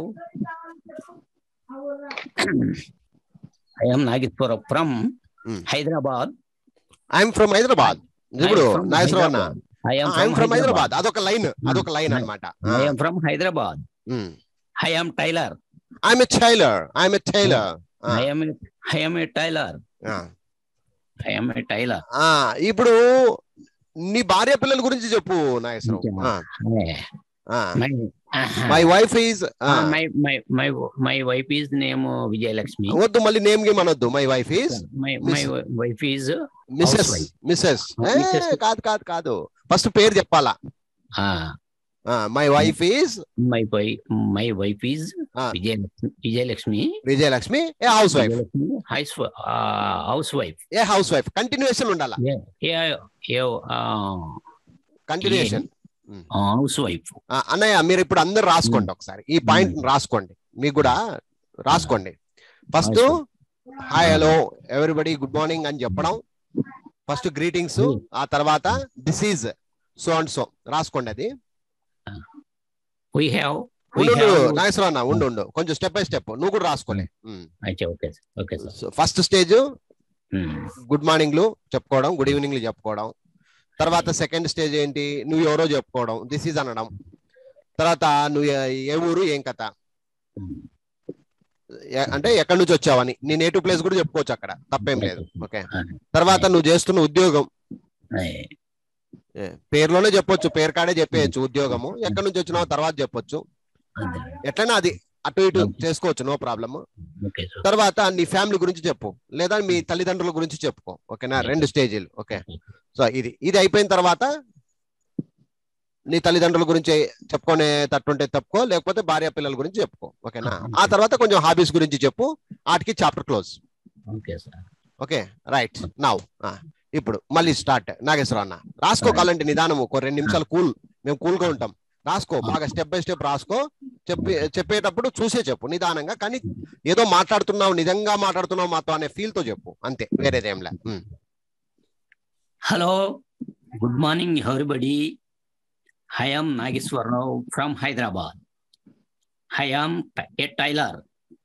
I am Nageswarrao from Mm. Hyderabad. I'm from Hyderabad ఇప్పుడు I am from నాగేశ్వరరావు అన్న Hyderabad. I am I'm from from Hyderabad. Hyderabad అదొక line అదొక line I- అనమాట I am from Hyderabad. I am Tyler. I'm a tailor I'm a tailor I am a, I am a Tyler. I am a Tyler. ఇప్పుడు నీ భార్య పిల్లల గురించి చెప్పు Nageswararao Okay. Eh, My, my wife is uh, my my my my wife is name uh, Vijayalakshmi. వద్దు మళ్ళీ name game అనొద్దు my wife is My Miss- my wi- wife is uh, Mrs Housewife. Mrs Ah, Mrs. కాదు కాదు కాదు ఫస్ట్ పేరు చెప్పాలా uh, my wife is my wife my wife is Ah. Vijayalakshmi. Vijayalakshmi. Vijayalakshmi a housewife Vijayalakshmi, house, uh, housewife. A housewife continuation ఉండాలా Yeah, yeah, yeah, uh, continuation uh, housewife. అన్నయ్య మీరు ఇప్పుడు అందరు రాసుకోండి ఒకసారి ఈ పాయింట్ రాసుకోండి మీకు కూడా రాసుకోండి first hi hello everybody good morning అని చెప్పడం ఫస్ట్ గ్రీటింగ్స్ Hmm. ఆ తర్వాత డిసీజ్ సో అండ్ సో రాసుకోండి అది We have We ఉండు have- నాగేశ్వర అన్న ఉండు ఉండు కొంచెం స్టెప్ బై స్టెప్ నువ్వు కూడా రాసుకోలే అచ్చా okay sir okay sir first stage um, good మార్నింగ్లు చెప్పుకోవడం గుడ్ ఈవినింగ్లు చెప్పుకోవడం తర్వాత సెకండ్ స్టేజ్ ఏంటి నువ్వు ఎవరో చెప్పుకోవడం దిస్ ఈజ్ అనడం తర్వాత నువ్వు ఏ- ఏ ఊరు ఏం కథ ఉమ్, ఎ- అంటే ఎక్కడి నుంచి వచ్చావని నీ నేటివ్ ప్లేస్ కూడా చెప్పుకోవచ్చు అక్కడ తప్పేం లేదు ఓకే ఆ, తర్వాత నువ్వు చేస్తున్న ఉద్యోగం అయ్, ఏ, పేరులోనే చెప్పొచ్చు పేరు కాడే చెప్పేయచ్చు ఉద్యోగము ఎక్కడి నుంచి వచ్చినావు తర్వాత చెప్పొచ్చు అదే. ఎట్లయినా అది అటు ఇటు చేసుకోవచ్చు నో ప్రాబ్లమ్ ఓకే సార్ తర్వాత నీ ఫ్యామిలీ గురించి చెప్పు లేదా మీ తల్లిదండ్రుల గురించి చెప్పుకో ఓకేనా రెండు స్టేజీలు ఓకే సో ఇది ఇది అయిపోయిన తర్వాత నీ తల్లిదండ్రుల గురించి చెప్పుకునే తట్టుంటే తప్పుకో లేకపోతే భార్య పిల్లల గురించి చెప్పుకో ఓకేనా ఆ తర్వాత కొంచెం హాబీస్ గురించి చెప్పు వాటికి chapter close okay sir okay right now ఇప్పుడు మళ్ళీ స్టార్ట్ నాగేశ్వర అన్న రాసుకో కాలంటే నిదానం ఒక రెండు నిమిషాలు కూల్ మేము కూల్ గా ఉంటాం రాసుకో బాగా స్టెప్ బై స్టెప్ రాసుకో చెప్పి చెప్పేటప్పుడు చూసే చెప్పు నిదానంగా కానీ ఏదో మాట్లాడుతున్నావు నిజంగా మాట్లాడుతున్నావు మాతో అనే ఫీల్ తో చెప్పు అంతే వేరేదేంలే um. Hello good morning everybody I am Nageswararao from Hyderabad I am a tailor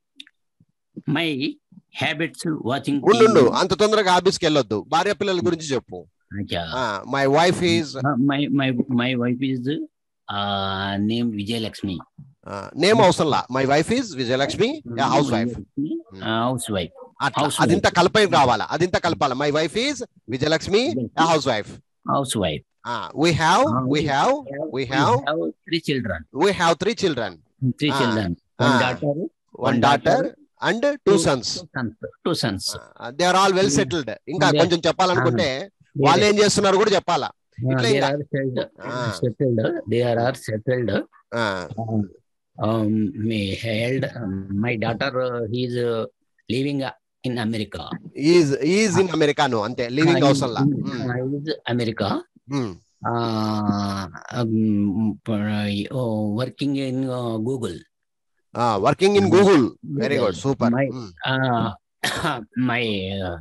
my habits watching ఉండు ఉండు. అంత తొందరగా ఆఫీస్కి వెళ్ళొద్దు భార్య పిల్లల గురించి చెప్పు my wife is my my my wife is name Vijayalakshmi name అవసరంలా my wife is Vijayalakshmi housewife housewife అట్లా House అదింత కలిపై రావాలా అదింత కలపాలా my wife is Vijayalakshmi housewife housewife we have we have we have three children we have three children three Ah. Children one Ah. Daughter one One daughter daughter, and two sons two sons they are all well settled ఇంకా They- కొంచెం చెప్పాలనుకుంటే వాళ్ళు ఏం చేస్తున్నారు కూడా చెప్పాలా ఇట్లా they ఇంకా. are settled Ah. settled they are are settled ఆ, um, um, my held my daughter uh, he is uh, living uh, in america is is in అమెరికాను అంతే లివింగ్ Uh, అవసరంలా in- uh, he is america uh, um, uh, oh, working in uh, google working in Google very good super My- uh, my uh,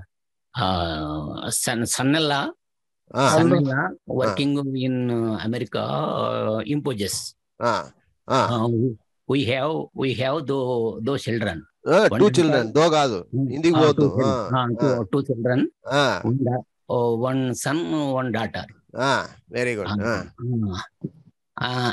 uh, son son-in-law son-in-law working in uh, america uh, imposes Uh, we have we have tho- those children. Two children దో కాదు ఇంటికి Uh, పోవద్దు two, children. Uh, two, two children, one, da- uh, one son, one daughter. Very good Uh, uh,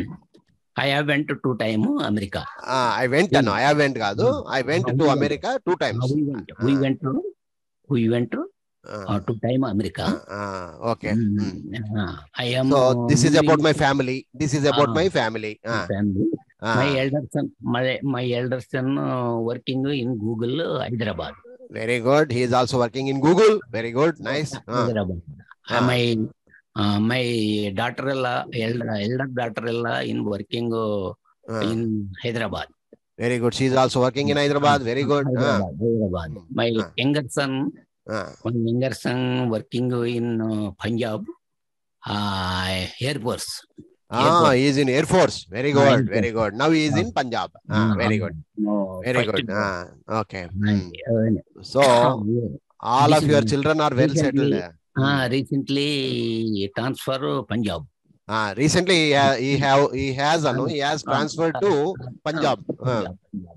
I have went to two time America. I went అను I went కాదు I went to America two Uh, times we went. We went to. We went to uh, two time America. Okay Mm, uh, I am. So uh, this is moving about my family this is about Ah. My family family. My elder son, my my elder son uh, working in Google uh, Hyderabad. Very good he is also working in Google very good nice Hyderabad. Uh, Ah. my uh, my daughter-in-law, elder, elder daughter-in-law in working uh, in Hyderabad. Very good she is also working in Hyderabad very good Hyderabad, Hyderabad. My Ah. younger son, one younger son working in uh, Punjab, uh, Air Force. Airport. Is in air force very Ah, good Air very good now is in Punjab Ah, very ah, good no, very first good job. Okay Uh, so ah, yeah. All of This your is- children are well recently- settled Ah, recently transfer Punjab. Recently he have he has అను he has transfer to Punjab Punjab.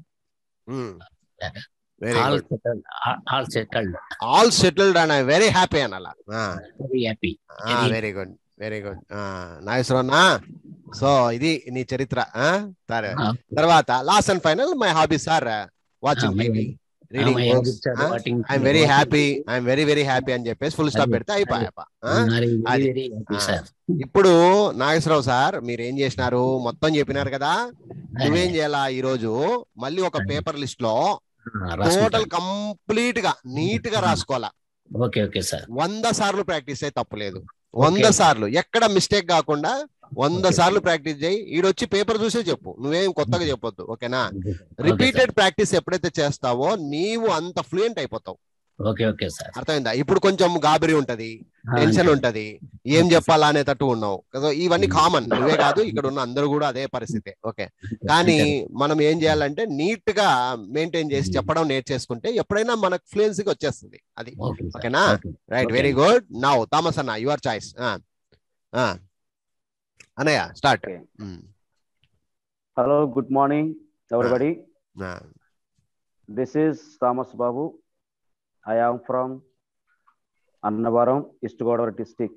Very all good settled. All, all settled. All settled and I very happy అనాల Very happy. Very- very good very good నాగేశ్వరన్నా so ఇది నీ చరిత్ర ఆ? సరే Ah. తర్వాత last and final my hobbies are watching Ah, my- TV Ah, reading my books habits are watching I'm very watching- happy I'm very very happy అని చెప్పేసి full stop అదే, పెడితే అయిపోయాప Ah, very, అది. very happy, Ah. sir. ఇప్పుడు Nageswararao sir మీరు ఏం చేసినారు మొత్తం చెప్పినారు కదా నువ్వేం చేయాలా ఈ రోజు మళ్ళీ ఒక పేపర్ లిస్ట్ లో Ah, టోటల్ రాసుకుంటాను. కంప్లీట్ గా నీట్ గా రాసుకోవాలా ఓకే ఓకే సార్ వంద సార్లు ప్రాక్టీస్ అయితే తప్పులేదు వంద Okay. సార్లు ఎక్కడ మిస్టేక్ కాకుండా వంద Okay. సార్లు ప్రాక్టీస్ చేయి ఈడొచ్చి పేపర్ చూసే చెప్పు నువ్వేం కొత్తగా చెప్పొద్దు ఓకేనా రిపీటెడ్ ప్రాక్టీస్ ఎప్పుడైతే చేస్తావో నీవు అంత ఫ్లూయెంట్ అయిపోతావు ఓకే ఓకే సార్ అర్థమైందా ఇప్పుడు కొంచెం గాబరి ఉంటది టెన్షన్ ఉంటది ఏం చెప్పాలా అనేటట్టు ఉన్నావు కదా ఇవన్నీ కామన్ నువ్వే కాదు ఇక్కడ ఉన్న అందరూ కూడా అదే పరిస్థితి ఓకే కానీ మనం ఏం చేయాలంటే నీట్ గా మెయింటైన్ చేసి చెప్పడం నేర్చేసుకుంటే ఎప్పుడైనా మనకు ఫ్లూయెన్సీకి వచ్చేస్తుంది అది ఓకే సార్. ఓకేనా? Okay. Right Okay. Very good now Thomas అన్న యువర్ చాయిస్ అన్నయ్య start Okay. Hello, good morning, everybody. Ah, This is Thomas Babu. I am from Annavaram, East Godavari district.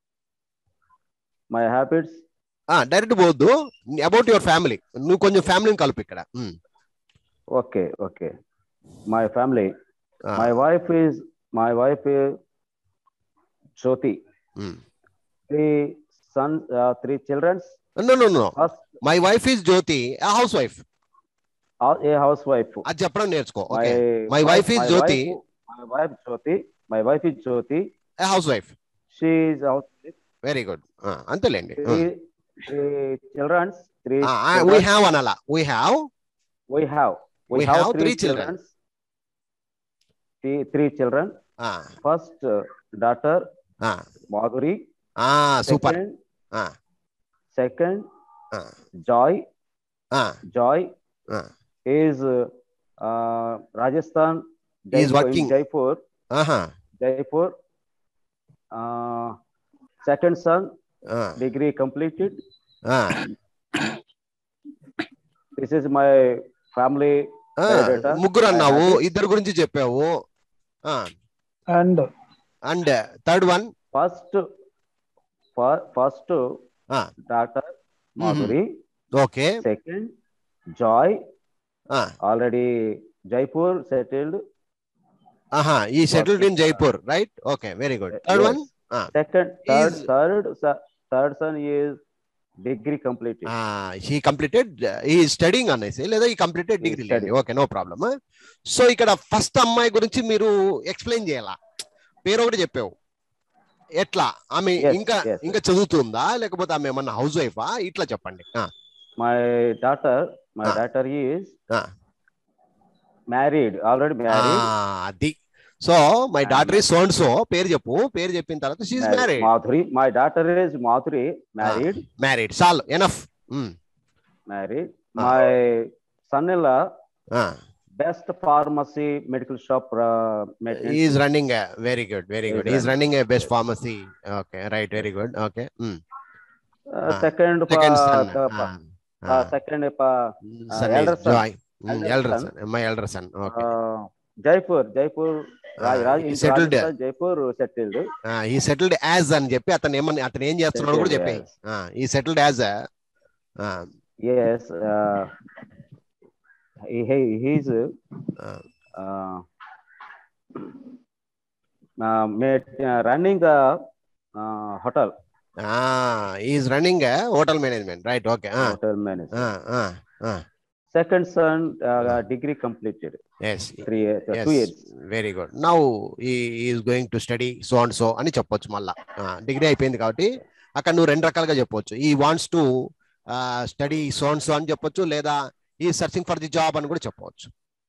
My habits, direct పోవద్దు about your family నువ్వు కొంచెం ఫ్యామిలీని కలుపు ఇక్కడ um, okay, okay. My family, ah, my wife is, my wife is Jyoti. Um. Three sons, uh, three children. No, no, no. First, my wife is Jyoti house wife uh, a housewife. అది చెప్పడం నేర్చుకో My, okay My wife is Jyoti. Wife, my wife Jyoti. My wife is Jyoti. House wife She is housewife. Very good అంతేలేండి Three, three children. Three. We children. Have అనాలా we have We have. We, We have, have three, three children. children. Three, three children. First uh, daughter Madhuri. Super Second, second Joy. Joy is uh, uh, Rajasthan. He is Jaipur- in working. Jaipur. Jaipur. Uh, second son, degree completed. This is my family. Biodata. ముగ్గురు అన్నావు I have it. ఇద్దరు గురించి చెప్పావు And and third one First, fir- first daughter Madhuri. Okay Second, Joy. Already Jaipur settled. ఆహా he settled in Jaipur right okay very good third one Second, third, Is- third, sa- third son is degree completed. He completed he studying అనేసి లేదా he completed He degree studying. Okay no problem so ఇక్కడ first అమ్మాయి గురించి మీరు explain చేయాలా పేరు ఒకటి చెప్పావు ఎట్లా ఆమె Yes, ఇంకా yes. ఇంకా చదువుతుందా లేకపోతే ఆమె ఏమన్నా హౌస్ వైఫా ఇట్లా చెప్పండి ఆ, My daughter, my Ah. daughter is Ah. married, already ఆ, married. అది so my And- daughter is son so పేరు చెప్పు పేరు చెప్పిన తర్వాత she married. Married Madhuri, my daughter is Madhuri, married, married చాలు enough married. Ah. My son-in-law, best pharmacy medical shop uh, maintenance. Is running very good very He is good is running a best pharmacy okay right very good okay Uh, Ah. second, second pa- son the pa- uh, second, pa- son elder son. Joy Elder elder son. Son my elder son okay uh, Jaipur, Jaipur, Raj, Raj, in settled Rajasthan, Jaipur settled. He settled as అని చెప్పి అతను ఏమని అతను ఏం చేస్తున్నాడు కూడా Settled చెప్పాయి he settled as Yes, uh, he, he he's uh, uh, made, uh, running a uh, hotel, is running hotel management right okay hotel manager. Second son, uh, degree completed, yes three years, uh, Yes. two years. Very good now is going to study so and so అని చెప్పొచ్చు మళ్ళా degree అయిపోయింది కాబట్టి అక్కడ నువ్వు రెండు రకాలుగా చెప్పొచ్చు he wants to study so and so అని చెప్పొచ్చు లేదా ఈ సర్చింగ్ ఫర్ ది జాబ్ అని కూడా చెప్పవచ్చు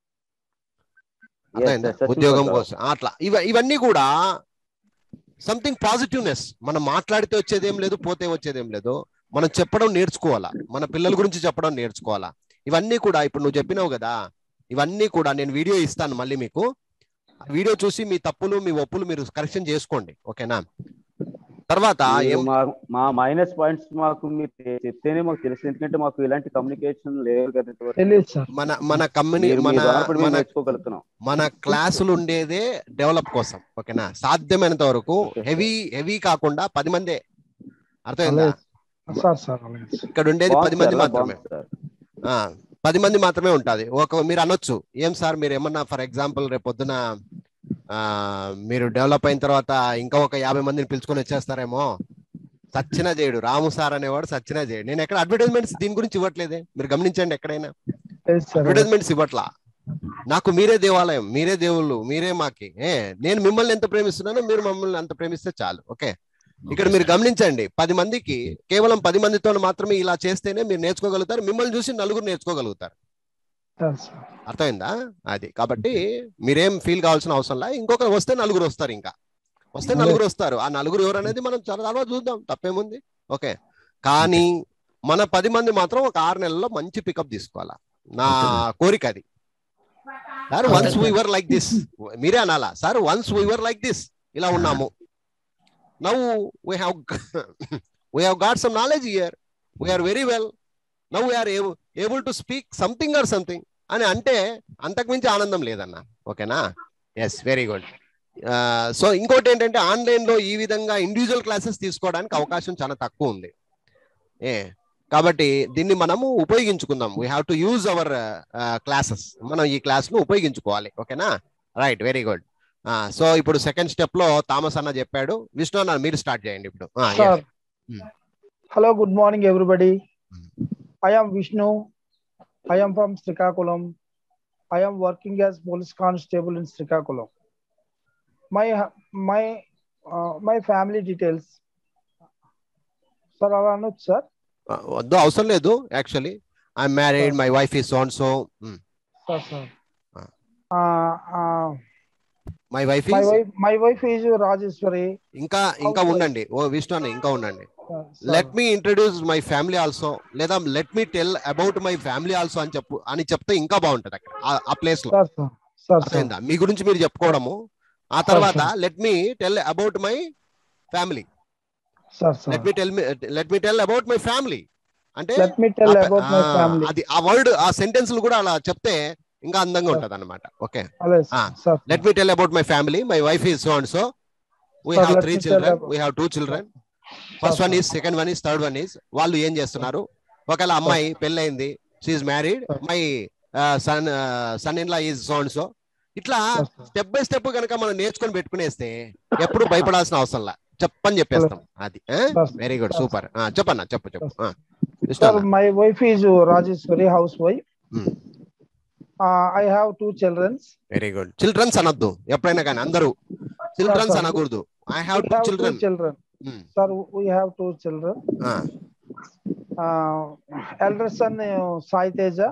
Yes, అర్థమైందా? searching for ఉద్యోగం job. కోసం అట్లా ఇవ ఇవన్నీ కూడా సంథింగ్ పాజిటివ్నెస్ మనం మాట్లాడితే వచ్చేది ఏం లేదు పోతే వచ్చేది ఏం లేదు మనం చెప్పడం నేర్చుకోవాలా మన పిల్లల గురించి చెప్పడం నేర్చుకోవాలా ఇవన్నీ కూడా ఇప్పుడు నువ్వు చెప్పినావు కదా ఇవన్నీ కూడా నేను వీడియో ఇస్తాను మళ్ళీ మీకు ఆ వీడియో చూసి మీ తప్పులు మీ ఒప్పులు మీరు కరెక్షన్ చేసుకోండి ఓకేనా తర్వాత మీరు ఏం మా మా మైనస్ పాయింట్స్ మాకు మీరు చెప్తేనే మాకు తెలుసు ఎందుకంటే మాకు ఇలాంటి కమ్యూనికేషన్ లేవు కదా ఇంతవరకు. తెలియదు సార్ మన మన కమ్యూని మీరు మీ మన ద్వారా కూడా మేము మన నేర్చుకోగలుగుతున్నాం మన క్లాసులు ఉండేదే డెవలప్ కోసం ఓకేనా సాధ్యమైనంత వరకు Okay, sir. హెవీ హెవీ కాకుండా పది మందే అర్థమైందా అలాగే సార్ సార్ అలాగే సార్. ఇక్కడ ఉండేది పది బాగుంది మంది సార్, మాత్రమే బాగుంది సార్. ఆ పది మంది మాత్రమే ఉంటది ఒక మీరు అనొచ్చు ఏం సార్ మీరు ఏమన్నా ఫర్ ఎగ్జాంపుల్ రేపు పొద్దున ఆ మీరు డెవలప్ అయిన తర్వాత ఇంకా ఒక యాభై మందిని పిలుచుకొని వచ్చేస్తారేమో సచ్చినా చేయడు రాము సార్ అనేవాడు సచ్చినా చేయడు నేను ఎక్కడ అడ్వర్టైజ్మెంట్స్ దీని గురించి ఇవ్వట్లేదే మీరు గమనించండి ఎక్కడైనా లేదు సార్ అడ్వర్టైజ్మెంట్స్ ఇవ్వట్లా నాకు మీరే దేవాలయం మీరే దేవుళ్ళు మీరే మాకి ఏ నేను మిమ్మల్ని ఎంత ప్రేమిస్తున్నానో మీరు మమ్మల్ని అంత ప్రేమిస్తే చాలు ఓకే ఇక్కడ మీరు గమనించండి పది మందికి కేవలం పది మందితో మాత్రమే ఇలా చేస్తేనే మీరు నేర్చుకోగలుగుతారు మిమ్మల్ని చూసి నలుగురు నేర్చుకోగలుగుతారు సార్ సార్ అర్థమైందా అది కాబట్టి మీరేం ఫీల్ కావాల్సిన అవసరం లే ఇంకొకరు వస్తే నలుగురు వస్తారు ఇంకా వస్తే నలుగురు వస్తారు ఆ నలుగురు ఎవరు అనేది మనం చాలా తర్వాత చూద్దాం తప్పేముంది ఓకే కానీ మన పది మంది మాత్రం ఒక ఆరు నెలల్లో మంచి పికప్ తీసుకోవాలా నా కోరిక అది sir once we were like this మీరే అనాలా sir once we were like this ఇలా ఉన్నాము now we have we have got some knowledge here we are very well now we are able to speak something or something అని అంటే అంతకుమించి ఆనందం లేదన్న ఓకేనా ఎస్ వెరీ గుడ్ సో ఇంకోటి ఏంటంటే ఆన్లైన్ లో ఈ విధంగా ఇండివిజువల్ క్లాసెస్ తీసుకోవడానికి అవకాశం చాలా తక్కువ ఉంది ఏ కాబట్టి దీన్ని మనము ఉపయోగించుకుందాం we have to use our classes మనం ఈ క్లాస్ ను ఉపయోగించుకోవాలి ఓకేనా రైట్ వెరీ గుడ్ సో ఇప్పుడు సెకండ్ స్టెప్ లో థామస్ అన్న చెప్పాడు విష్ణు అన్న మీరు స్టార్ట్ చేయండి ఇప్పుడు Ah, yes. Sir. Hmm. Hello, good morning, everybody. I am Vishnu. I am from Srikakulam. I am working as police constable in Srikakulam. My my uh, my family details. Sir, Aranut, sir. Ah, వద్దు అవసరం లేదు actually I married my wife is on so Sir, sir. Ah. Uh, uh, my wife my is wife my wife is Rajeshwari. ఇంకా ఇంకా Housewife. ఉండండి ఓ విష్ణు అన్న ఇంకా ఉండండి Uh, sir. Let me introduce my family also లేదా let me tell about my family also అని చెప్పు అని చెప్తే ఇంకా బాగుంటది అక్కడ ఆ- ఆ ప్లేస్ లో Sir, sir. Sir, sir. అర్థమైందా మీ గురించి మీరు చెప్పుకోవడము ఆ తర్వాత let me tell about my family Sir, sir. Let me tell me let me tell about my family అంటే Let me tell ఆ- about my ఆ, family. అది ఆ వర్డ్ ఆ సెంటెన్స్ కూడా అలా చెప్తే ఇంకా అందంగా ఉంటది అనమాట okay Hello, Ah. sir. Let me tell about my family my wife is so and so we Sir, have let three me tell children about- we have two children first one is second one is third one is వాళ్ళు ఏం చేస్తున్నారు ఒకవేళ అమ్మాయి పెళ్ళైంది she married my son son in law is so and so ఇట్లా Yes, sir. Step by step కనుక మనం నేర్చుకొని పెట్టుకునేస్తే ఎప్పుడు భయపడాల్సిన అవసరం లా చెప్పని చెప్పేస్తాం అది Yes. వెరీ గుడ్ సూపర్ చెప్పన్నా చెప్పు చెప్పు ఆ, Sir, ఇష్టం my wife is Rajeshwari, housewife. Uh, I have two children. Very good childrens అనొద్దు ఎప్పుడైనా కానీ అందరూ చిల్డ్రన్స్ sir. అనకూడదు I have We two have two children children. Sir, we have two children. Uh, elder son uh, Sai Teja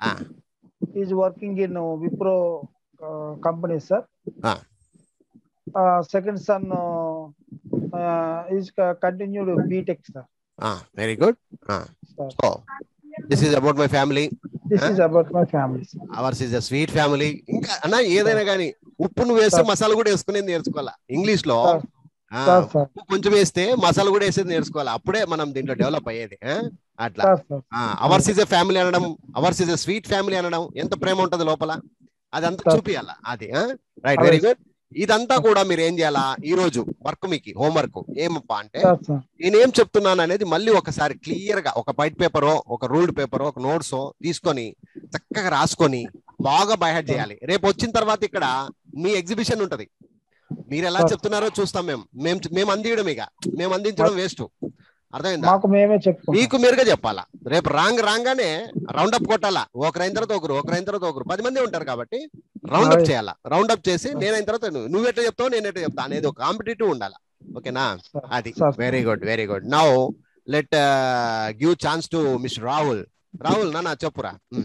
is working in uh, Wipro uh, company, sir. Ah. Uh, second son uh, uh, is uh, continued BTech, sir. Very good sir. So this is about my family This Huh? is about my family. sir. Ours is a sweet family ఇంకా అన్న ఏదైనా కానీ ఉప్పు నువ్వు వేస్తే Sir. Masala కూడా వేసుకునేది నేర్చుకోవాలా ఇంగ్లీష్ లో Sir. ఆ, Sir, sir. ఉప్పు కొంచెం వేస్తే మసాలా కూడా వేసేది నేర్చుకోవాలి అప్పుడే మనం దీంట్లో డెవలప్ అయ్యేది ఆ? అట్లా Sir, sir. Ours is a family అనడం ours is a sweet family అనడం ఎంత ప్రేమ ఉంటది లోపల అదంతా Sir. చూపియాలా అది రైట్ వెరీ గుడ్ ఇదంతా కూడా మీరు ఏం చేయాలా ఈ రోజు వర్క్ మీకు హోంవర్క్ ఏమప్పా అంటే Sir, sir. నేనేం చెప్తున్నాను అనేది మళ్ళీ ఒకసారి క్లియర్ గా ఒక వైట్ పేపరో ఒక రూల్డ్ పేపరో ఒక నోట్స్ తీసుకొని చక్కగా రాసుకొని బాగా బైహెడ్ చేయాలి రేపు వచ్చిన తర్వాత ఇక్కడ మీ ఎగ్జిబిషన్ ఉంటది మీరు ఎలా Sir. చెప్తున్నారో చూస్తాం మేము మేము మేము అందించడం ఇక మేము అందించడం వేస్ట్ అర్థమైందా మాకు మేమే చెప్పుకుంటాం మీకు మీరుగా చెప్పాలా రేపు రాంగ్ రాగానే రౌండ్ అప్ కొట్టాలా ఒకరైన తర్వాత ఒకరు ఒకరైన తర్వాత ఒకరు పది మంది ఉంటారు కాబట్టి రౌండ్ అప్ Right. చేయాలా రౌండ్ అప్ చేసి నేనైన తర్వాత నువ్వు నువ్వు ఎట్లా చెప్తావు నేను ఎట్లా చెప్తా అనేది ఒక కాంపిటేటివ్ ఉండాలా ఓకేనా Sir. అది Sir. Very good very good now let give chance to mister Rahul Rahul నాన్న చెప్పురా Mm.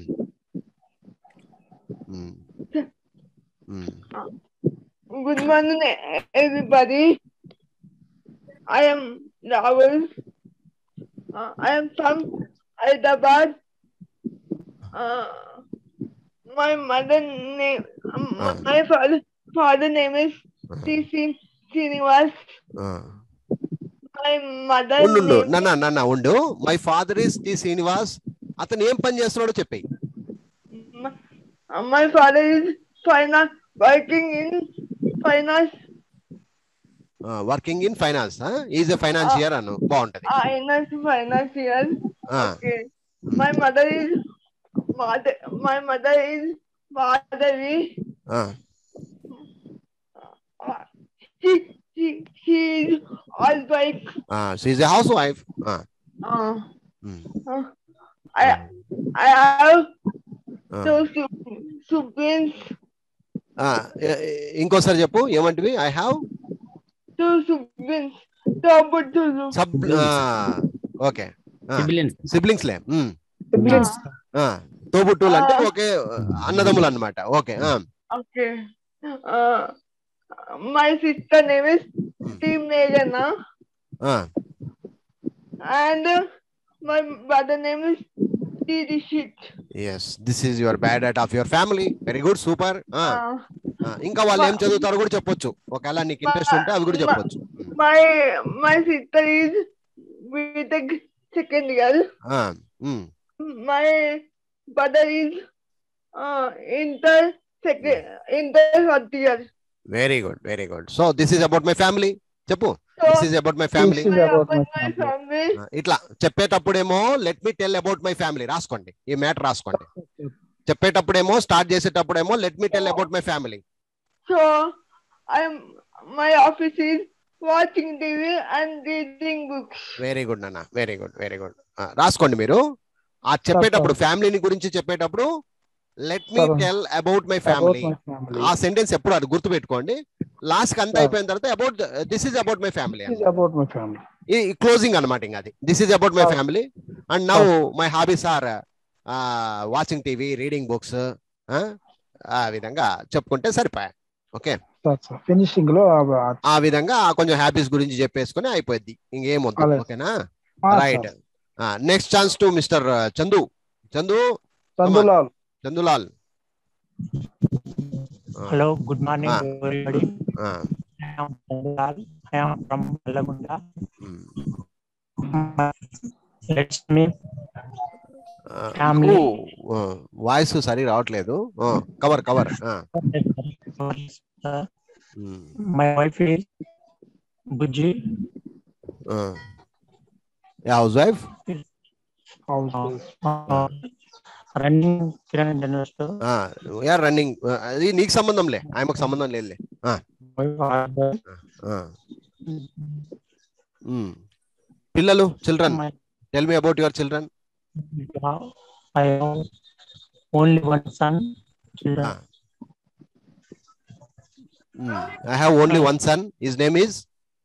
Mm. Mm. Good morning, everybody. I am Rahul. Uh, I am from Hyderabad. Uh, my mother name, um, Ah. my father, father name is C.C. Srinivas. Ah. My mother ఉండు ఉండు. name నాన్న నాన్న ఉండు my father is T Srinivas అతను ఏం పని చేస్తున్నాడో చెప్పేయి my, uh, my father is finance, working in finance, working in finance is a financier అను బాగుంటది uh, in a financial. Ah. Okay. My mother is mother. My mother is Madhavi. Ah. Uh, she she she is all right. She a house wife Uh, uh, I I have two sib- siblings. ఇంకోసారి చెప్పు ఏమంటివి I have Two siblings. Double two. సబ్ okay Siblings. Siblings లే Mm. Siblings. Ah. తోబుట్టువులు అంటే ఒకే అన్నదమ్ములు అన్నమాట okay Okay. Uh, my sister name is Team Meghana. And uh, my brother name is Didi Shit. Yes this is your bad at of your family very good super Uh, ఇంకా వాళ్ళు ఏం చదువుతారో కూడా చెప్పొచ్చు ఒకవేళ నీకు ఇంట్రెస్ట్ ఉంటే అవి కూడా చెప్పొచ్చు my my sister is with the second girl. Ah, mm. my brother is uh, inter second inter first year. Very good very good so this is about my family చెప్పు So this is about my family This is my, about my about my family. family. ఇట్లా చెప్పేటప్పుడేమో let me tell about my family రాసుకోండి ఈ matter రాసుకోండి చెప్పేటప్పుడేమో start చేసేటప్పుడేమో let me tell about my family So I'm my office is watching TV and reading books. Very good నాన్న very good very good రాసుకోండి మీరు ఆ చెప్పేటప్పుడు ఫ్యామిలీని గురించి చెప్పేటప్పుడు let me Sir. Tell about my About family my family. ఆ sentence ఎప్పుడు అది గుర్తు పెట్టుకోండి లాస్ట్ కి అంతా Sir. అయిపోయిన తర్వాత about this is about my family This is about my family. ఈ క్లోజింగ్ అనమాట ఇంకా అది this is about my Sir. Family and now my hobbies are watching TV reading books ఆ విధంగా చెప్పుకుంటే సరిపోయా ఓకే That's all. Finishing లో ఆ- ఆ విధంగా కొంచెం హ్యాబీస్ గురించి చెప్పేసుకుని అయిపోద్ది ఇంకేం వద్దు అలాగే. ఓకేనా ఆ, right sir. Next chance to mister Chandu Chandu Chandulal Chandulal Hello, good morning, Ah. everybody. ఆ, I am Chandral. I am from Malagunda. Um, Let's meet. ఆ, Family. ఓ, వాయిస్ సరి రావట్లేదు cover cover Uh, my wife is Buji. House wife House Uh, is- uh, running Kiran General Store. You're running అది నీకు సంబంధంలే ఆయనకు సంబంధం లేదులే Wife are ఆ, ఉమ్. పిల్లలు children my, tell me about your children I have only one son. Children. I have only one son his name is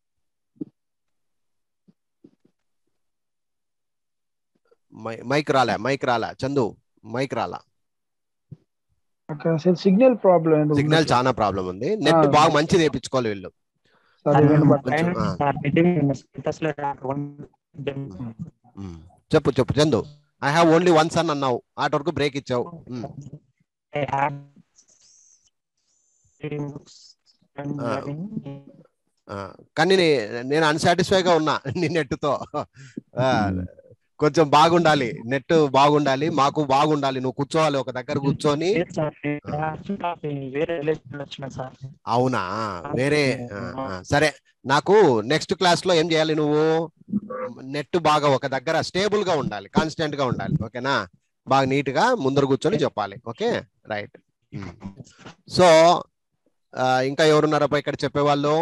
mic రాలే mic రాలే చందు మైక్ రాలా Okay, sir, signal problem ఏందో ఉంది సిగ్నల్ sir. చాలా problem ఉంది net Ah. బాగా మంచిది వేయించుకోవాలి వీళ్ళు సరే వినండి, but కొంచెం, And, ah. uh, meeting in the status letter one them. ఉమ్. చెప్పు చెప్పు Chandu I have only one son అన్నావు ఆట వరకు బ్రేక్ ఇచ్చావు ఉమ్. I have reading books and Ah. learning. ఆ, కానీ నే- నేను అన్సాటిస్ఫై గా ఉన్నా నీ నెట్తో కొంచెం బాగుండాలి నెట్ బాగుండాలి మాకు బాగుండాలి నువ్వు కూర్చోవాలి ఒక దగ్గర కూర్చొని Yes, sir. Actually, వేరే రిలేషన్ వచ్చిన సార్ అవునా వేరే ఆ, ఆ, సరే నాకు నెక్స్ట్ క్లాస్ లో ఏం చేయాలి నువ్వు నెట్ బాగా ఒక దగ్గర స్టేబుల్ గా ఉండాలి కాన్స్టెంట్ గా ఉండాలి ఓకేనా బాగా నీట్ గా ముందర కూర్చొని చెప్పాలి ఓకే రైట్ సో ఇంకా ఎవరున్నారప్ప ఇక్కడ చెప్పేవాళ్ళు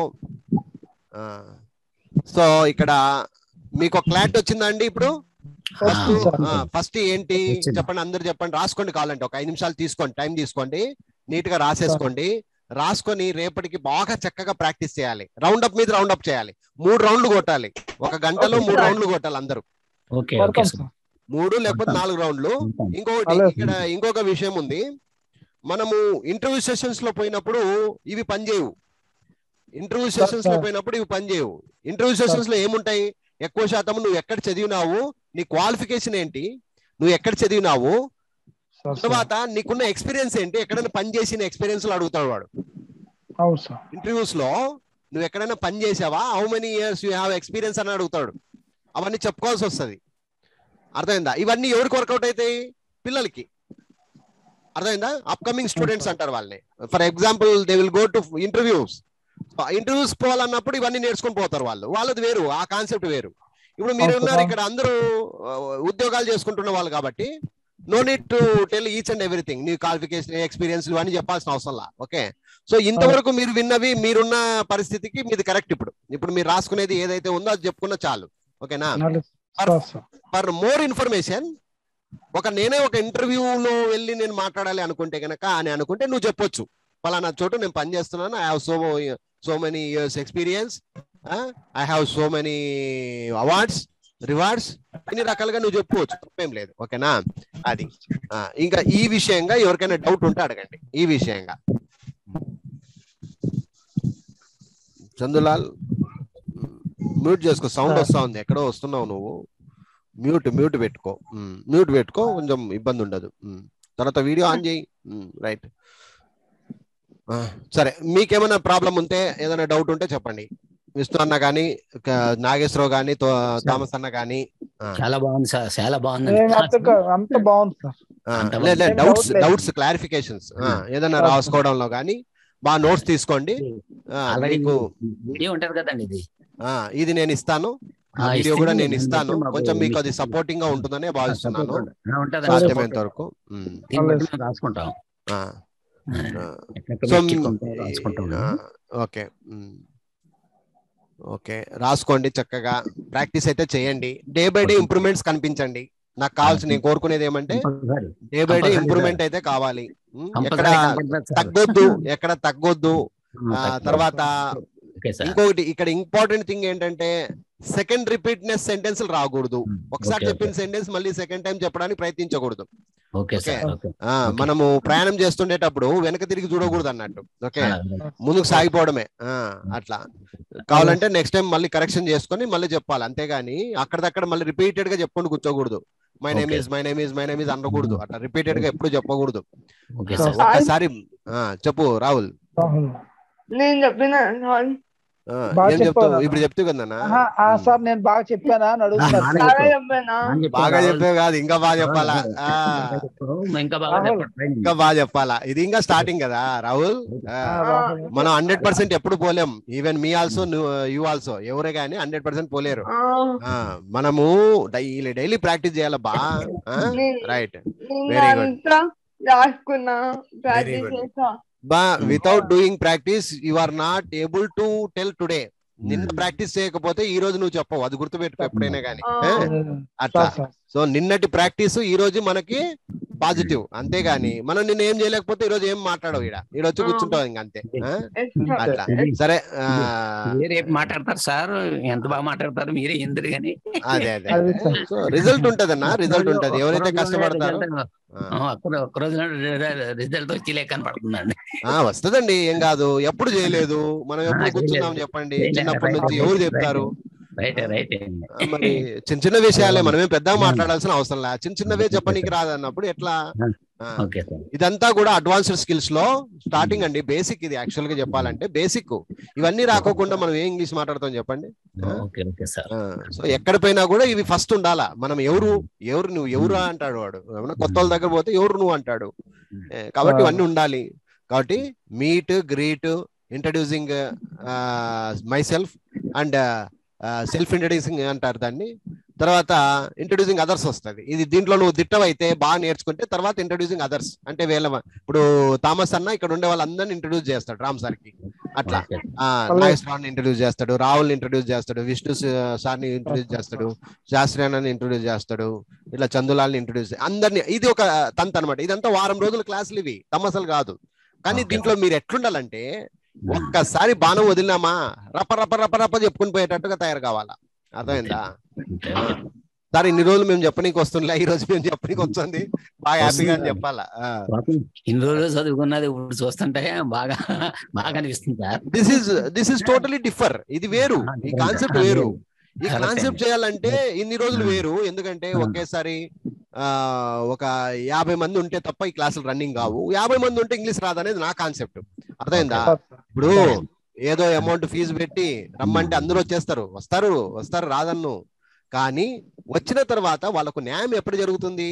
సో ఇక్కడ మీకు ఒక క్లారిటీ వచ్చిందండి ఇప్పుడు ఫస్ట్ sir. ఫస్ట్ ఏంటి వచ్చింది. చెప్పండి అందరు చెప్పండి రాసుకోండి కావాలంటే ఒక ఐదు నిమిషాలు తీసుకోండి టైం తీసుకోండి నీట్ గా రాసేసుకోండి రాసుకొని రేపటికి బాగా చక్కగా ప్రాక్టీస్ చేయాలి రౌండ్ అప్ మీద రౌండ్ అప్ చేయాలి మూడు రౌండ్లు కొట్టాలి ఒక గంటలో Okay, మూడు sir. రౌండ్లు కొట్టాలి అందరూ okay okay Welcome, sir sir. మూడు లేకపోతే కొట్టాలి. నాలుగు రౌండ్లు కొట్టాలి. ఇంకొకటి అలాగే. ఇక్కడ ఇంకొక విషయం ఉంది మనము ఇంటర్వ్యూ సెషన్స్ లో పోయినప్పుడు ఇవి పనిచేయవు ఇంటర్వ్యూ సెషన్స్ లో sir. పోయినప్పుడు ఇవి పనిచేయవు ఇంటర్వ్యూ సెషన్స్ లో ఏముంటాయి ఎక్కువ శాతం నువ్వు ఎక్కడ చదివినావు నీ క్వాలిఫికేషన్ ఏంటి నువ్వు ఎక్కడ చదివినావు Sir, sir. తర్వాత నీకున్న ఎక్స్పీరియన్స్ ఏంటి ఎక్కడైనా పని చేసిన ఎక్స్పీరియన్స్ అడుగుతాడు వాడు అవును సార్ ఇంటర్వ్యూస్ లో నువ్వు ఎక్కడైనా పని చేసావా how many years you have experience అని అడుగుతాడు అవన్నీ చెప్పుకోవాల్సి వస్తుంది అర్థమైందా ఇవన్నీ ఎవరికి వర్కౌట్ అవుతాయి పిల్లలకి అర్థమైందా అప్కమింగ్ స్టూడెంట్స్ అంటారు వాళ్ళని for example they will go to interviews interviews పోవాలన్నప్పుడు ఇవన్నీ నేర్చుకొని పోతారు వాళ్ళు వాళ్ళది వేరు ఆ కాన్సెప్ట్ వేరు ఇప్పుడు మీరు అవును ఉన్నారు కదా. ఇక్కడ అందరూ ఆ, ఉద్యోగాలు చేసుకుంటున్న వాళ్ళు కాబట్టి no need to tell each and everything నీ క్వాలిఫికేషన్ ఎక్స్పీరియన్స్ ఇవన్నీ చెప్పాల్సిన అవసరం లా ఓకే సో ఇంతవరకు మీరు విన్నవి మీరున్న పరిస్థితికి మీది కరెక్ట్ ఇప్పుడు ఇప్పుడు మీరు రాసుకునేది ఏదైతే ఉందో అది చెప్పుకున్న చాలు ఓకేనా నాలుగు- sir, sir. For more information ఒక నేనే ఒక ఇంటర్వ్యూలో వెళ్ళి నేను మాట్లాడాలి అనుకుంటే గనక అని అనుకుంటే నువ్వు చెప్పొచ్చు పలానా చోటు నేను పని చేస్తున్నాను I have so so many years experience I have so many awards rewards ఇన్ని రకాలుగా నువ్వు చెప్పుకోవచ్చు తప్పేం లేదు ఓకేనా అది ఆ, ఇంకా ఈ విషయంగా ఎవరికైనా డౌట్ ఉంటే అడగండి ఈ విషయంగా చందులాల్ మ్యూట్ చేసుకో సౌండ్ Sir. వస్తా ఉంది ఎక్కడో వస్తున్నావు నువ్వు మ్యూట్ మ్యూట్ పెట్టుకో మ్యూట్ పెట్టుకో కొంచెం ఇబ్బంది ఉండదు ఉమ్. తర్వాత వీడియో ఆన్ చేయి రైట్ సరే మీకేమైనా ప్రాబ్లం ఉంటే ఏదైనా డౌట్ ఉంటే చెప్పండి విష్ణు అన్న కానీ నాగేశ్వరరావు కానీ థామస్ అన్న కానీ చాలా బాగుంది సార్ చాలా బాగుంది ఏం అంత అంత బాగుంది సార్ అంత లేదు బాగుంది. డౌట్స్ doubt లేదు. డౌట్స్ క్లారిఫికేషన్స్ ఏదైనా Okay. రాసుకోవడంలో కానీ బాగా నోట్స్ తీసుకోండి ఆ, ఆల్రెడీ మీకు వీడియో ఉంటది కదండి ఇది ఆ, ఇది నేను ఇస్తాను ఆ ఆ, వీడియో ఇస్తే కూడా నేను దాన్ని ఇస్తాను బట్టి మాకు కొంచెం మీకు అది మీకు సపోర్టింగ్ గా ఉంటుందనే భావిస్తున్నాను ఆ, ఉంటది సాధ్యమైనంత వరకు ఉమ్. దీన్ని బట్టి మేము రాసుకుంటాం ఆ, ఆ, ఆ. ఎక్కడెక్కడ సో మిస్టేక్ ఉంటుందో రాసుకుంటాం ఓకే ఓకే రాసుకోండి చక్కగా ప్రాక్టీస్ అయితే చేయండి డే బై డే ఇంప్రూవ్మెంట్స్ కనిపించండి నాకు కావాల్సిన నేను కోరుకునేది ఏమంటే compulsory day by day Compulsory, improvement అయితే కావాలి ఉమ్, ఎక్కడ కంపల్సరీ కనపడుతుంది సార్ తగ్గొద్దు ఎక్కడ తగ్గొద్దు ఆ, తగ్గ- తర్వాత ఓకే సార్ ఇంకొకటి ఇక్కడ ఇంపార్టెంట్ థింగ్ ఏంటంటే సెకండ్ రిపీట్నెస్ సెంటెన్స్ రాకూడదు ఒకసారి ఓకే, చెప్పిన ఓకే. సెంటెన్స్ మళ్ళీ సెకండ్ టైం చెప్పడానికి ప్రయత్నించకూడదు ఓకే సార్ ఓకే ఆ, ఓకే. మనము ప్రయాణం చేస్తుండేటప్పుడు వెనక తిరిగి చూడకూడదు అన్నట్టు ఓకే ఆ, ముందుకు సాగిపోవడమే ఆ, అట్లా కావాలంటే నెక్స్ట్ టైం మళ్ళీ కరెక్షన్ చేసుకొని మళ్ళీ చెప్పాలి అంతేగాని అక్కడదక్కడ మళ్ళీ రిపీటెడ్ గా చెప్పుకొని కూర్చోకూడదు my name Okay. Is my name is my name is అనకూడదు అట్లా రిపీటెడ్ గా ఎప్పుడు చెప్పకూడదు ఓకే ఆ, సార్ ఒక్కసారి ఆ, చెప్పు రాహుల్ రాహుల్ నేను చెప్పిన సార్ ఆ, బాగా ఏం చెప్తావు చెప్పావు ఇప్పుడు చెప్తావు కదా ఆహా, ఆ సార్ నేను బాగా చెప్పానా అని అడుగుతున్నారు బాగా బాగా చెప్పానా బాగా చెప్పావు కాదు ఇంకా బాగా చెప్పాలా ఆ, ఇంకా బాగా రాహుల్. చెప్పండి ఇంకా బాగా చెప్పాలా ఇది ఇంకా స్టార్టింగ్ కదా రాహుల్ ఆ, ఆ, రాహుల్ మనం హండ్రెడ్ పర్సెంట్ ఎప్పుడు పోలేం even me also you also ఎవరే గానీ హండ్రెడ్ పర్సెంట్ పోలేరు ఆ, ఆ మనము డైలీ డైలీ ప్రాక్టీస్ చేయాలబ్బా నేను- రైట్ నేను Very good. అంతా రాసుకున్నా ప్రాక్టీస్ good. చేసా బా without doing practice you are not able to tell today నిన్న ప్రాక్టీస్ చేయకపోతే ఈ రోజు నువ్వు చెప్పవు అది గుర్తుపెట్టుకో ఎప్పుడైనా కానీ ఆ. అట్లా సార్ సార్ సో నిన్నటి ప్రాక్టీస్ ఈ రోజు మనకి పాజిటివ్ అంతేగాని మనం నిన్న ఏం చేయలేకపోతే ఈ రోజు ఏం మాట్లాడవు ఈడ ఈడ వచ్చి ఆ. కూర్చుంటావు ఇంక అంతే ఆ? ఎక్స్ట్రా అట్లా సరే ఆ, మీరే రేపు మాట్లాడతారు సార్ ఎంత బాగా మాట్లాడతారు మీరే ఎందుకు కానీ అదే అదే అది సార్. సో రిజల్ట్ ఉంటదన్నా రిజల్ట్ ఉంటది ఎవరైతే కష్టపడతారో ఆ. ఒక్క రోజు రిజల్ట్ వచ్చి లేక కనపడుతుందండి ఆ వస్తదండి ఏం కాదు ఎప్పుడు చేయలేదు మనం ఎప్పుడు చేయలేదు. కూర్చుందాం చెప్పండి చేయలేదు. చిన్నప్పటి నుంచి Right. ఎవరు చెప్తారు రైట్ రైట్ ఆ, మరి చిన్న చిన్న విషయాలే మనమేం పెద్దగా మాట్లాడాల్సిన అవసరం లే చిన్న చిన్నవే చెప్పనీకి రాదన్నప్పుడు ఎట్లా ఆ, ఓకే సార్ ఇదంతా కూడా అడ్వాన్స్డ్ స్కిల్స్ లో స్టార్టింగ్ అండి బేసిక్ ఇది యాక్చువల్ గా చెప్పాలంటే బేసిక్ ఇవన్నీ రాకోకుండా మనం ఏ ఇంగ్లీష్ మాట్లాడతాం చెప్పండి ఓకే ఓకే సార్ సో ఎక్కడ పోయినా కూడా ఇవి ఫస్ట్ ఉండాలా మనం ఎవరు ఎవరు నువ్వు ఎవరా అంటాడు వాడు ఏమన్నా కొత్త వాళ్ళ దగ్గర పోతే ఎవరు నువ్వు అంటాడు ఏ, కాబట్టి ఇవన్నీ ఉండాలి కాబట్టి meet greet introducing myself and self introducing అంటారు దాన్ని తర్వాత ఇంట్రడ్యూసింగ్ అదర్స్ వస్తుంది ఇది దీంట్లో నువ్వు దిట్టవైతే బాగా నేర్చుకుంటే తర్వాత ఇంట్రడ్యూసింగ్ అదర్స్ అంటే వీళ్ళ ఇప్పుడు థామస్ అన్న ఇక్కడ ఉండే వాళ్ళందరినీ ఇంట్రడ్యూస్ చేస్తాడు రామ్ సార్ కి అట్లా ఓకే. ఆ నాగేశ్వరరావుని ఇంట్రడ్యూస్ చేస్తాడు రాహుల్ ఇంట్రడ్యూస్ చేస్తాడు విష్ణు సార్ ని ఇంట్రడ్యూస్ చేస్తాడు శాస్త్రి అన్నని ఇంట్రడ్యూస్ చేస్తాడు ఇట్లా చందులాల్ని ఇంట్రడ్యూస్ అందరిని ఇది ఒక తంత్ అనమాట ఇదంతా వారం రోజుల క్లాసులు ఇవి తమ్మసలు కాదు కానీ Okay. దీంట్లో మీరు ఎట్లుండాలంటే ఒక్కసారి బాణం వదిలినామా రప రప రప రప చెప్పుకుని పోయేటట్టుగా తయారు కావాలా అర్థమైందా ఓకే. సార్ ఇన్ని రోజులు మేము చెప్పనీకి వస్తుండే ఈ రోజు మేము చెప్పనీకి వస్తుంది బాగా హ్యాపీగా అని వస్తుంది. చెప్పాలా పాపం ఇన్ని రోజులు చదువుకున్నది ఇప్పుడు చూస్తుంటే బాగా బాగా అనిపిస్తుంది sir this is this is totally differ ఇది వేరు ఆ, ఈ different. కాన్సెప్ట్ ఆ, వేరు వేరు. ఈ Correct కాన్సెప్ట్ అండి. చేయాలంటే ఇన్ని రోజులు ఆ. వేరు ఎందుకంటే ఆ. ఒకేసారి ఆ ఒక యాభై మంది ఉంటే తప్ప ఈ క్లాసులు రన్నింగ్ కావు యాభై మంది ఉంటే ఇంగ్లీష్ రాదనేది నా కాన్సెప్ట్ అర్థమైందా సార్ సార్. ఇప్పుడు ఏదో అమౌంట్ ఫీజు పెట్టి రమ్మంటే అందరూ వచ్చేస్తారు వస్తారు వస్తారు రాదన్ను కానీ వచ్చిన తర్వాత వాళ్ళకు న్యాయం ఎప్పుడు జరుగుతుంది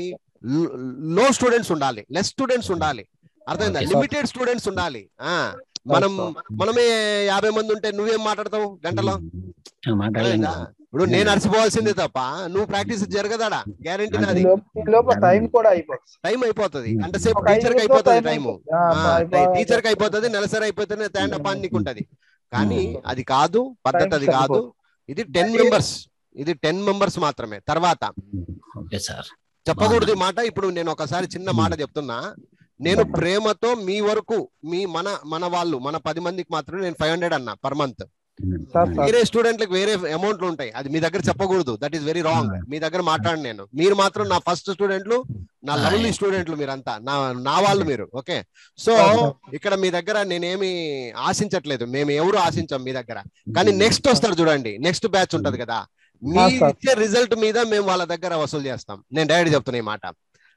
లో స్టూడెంట్స్ ఉండాలి లెస్ స్టూడెంట్స్ ఉండాలి అర్థమైందా Okay. లిమిటెడ్ స్టూడెంట్స్ ఉండాలి ఆ మనం మనమే యాభై మంది ఉంటే నువ్వేం మాట్లాడతావు గంటలో మాట్లాడలేం అర్థమైందా? ఇప్పుడు నేను అరిసిపోవాల్సిందే తప్ప నువ్వు ప్రాక్టీస్ జరగదాడా గ్యారంటీ ఈ నాది లోపు- ఈ లోపు టైం కూడా అయిపోతుంది టైం అయిపోతుంది అంటే సేపు ఒక ఐదు టీచర్ కి నిమిషాలు అయిపోతుంది time టైం అయిపోతుంది. ఆ, అయిపోతుంది. టీచర్ కి అయిపోతుంది నెలసరి అయిపోతుంది తేండ పాన్ నీకు ఉంటది కానీ అది కాదు పద్ధతి అది Time కాదు ఇది టెన్ మెంబర్స్ ఇది టెన్ మెంబర్స్ మాత్రమే తర్వాత ఓకే సార్ చెప్పకూడదు ఈ మాట ఇప్పుడు నేను ఒకసారి చిన్న మాట చెప్తున్నా నేను ప్రేమతో మీ వరకు మీ మన మన వాళ్ళు మన పది మందికి మాత్రమే నేను ఫైవ్ హండ్రెడ్ అన్నా పర్ మంత్ సార్ సార్ వేరే స్టూడెంట్లకు వేరే అమౌంట్లు ఉంటాయి అది మీ దగ్గర చెప్పకూడదు దట్ ఈస్ వెరీ రాంగ్ మీ దగ్గర మాట్లాడి నేను మీరు మాత్రం నా ఫస్ట్ స్టూడెంట్లు నా లవ్లీ స్టూడెంట్లు మీరంతా నా నా వాళ్ళు మీరు ఓకే సో ఇక్కడ మీ దగ్గర నేనేమి ఆశించట్లేదు మేము ఎవరు ఆశించాం మీ దగ్గర కానీ నెక్స్ట్ వస్తారు చూడండి నెక్స్ట్ బ్యాచ్ ఉంటది కదా మీరు sir. ఇచ్చే రిజల్ట్ మీద మేము వాళ్ళ దగ్గర వసూలు చేస్తాం నేను డైరెక్ట్ చెప్తున్నా ఈ మాట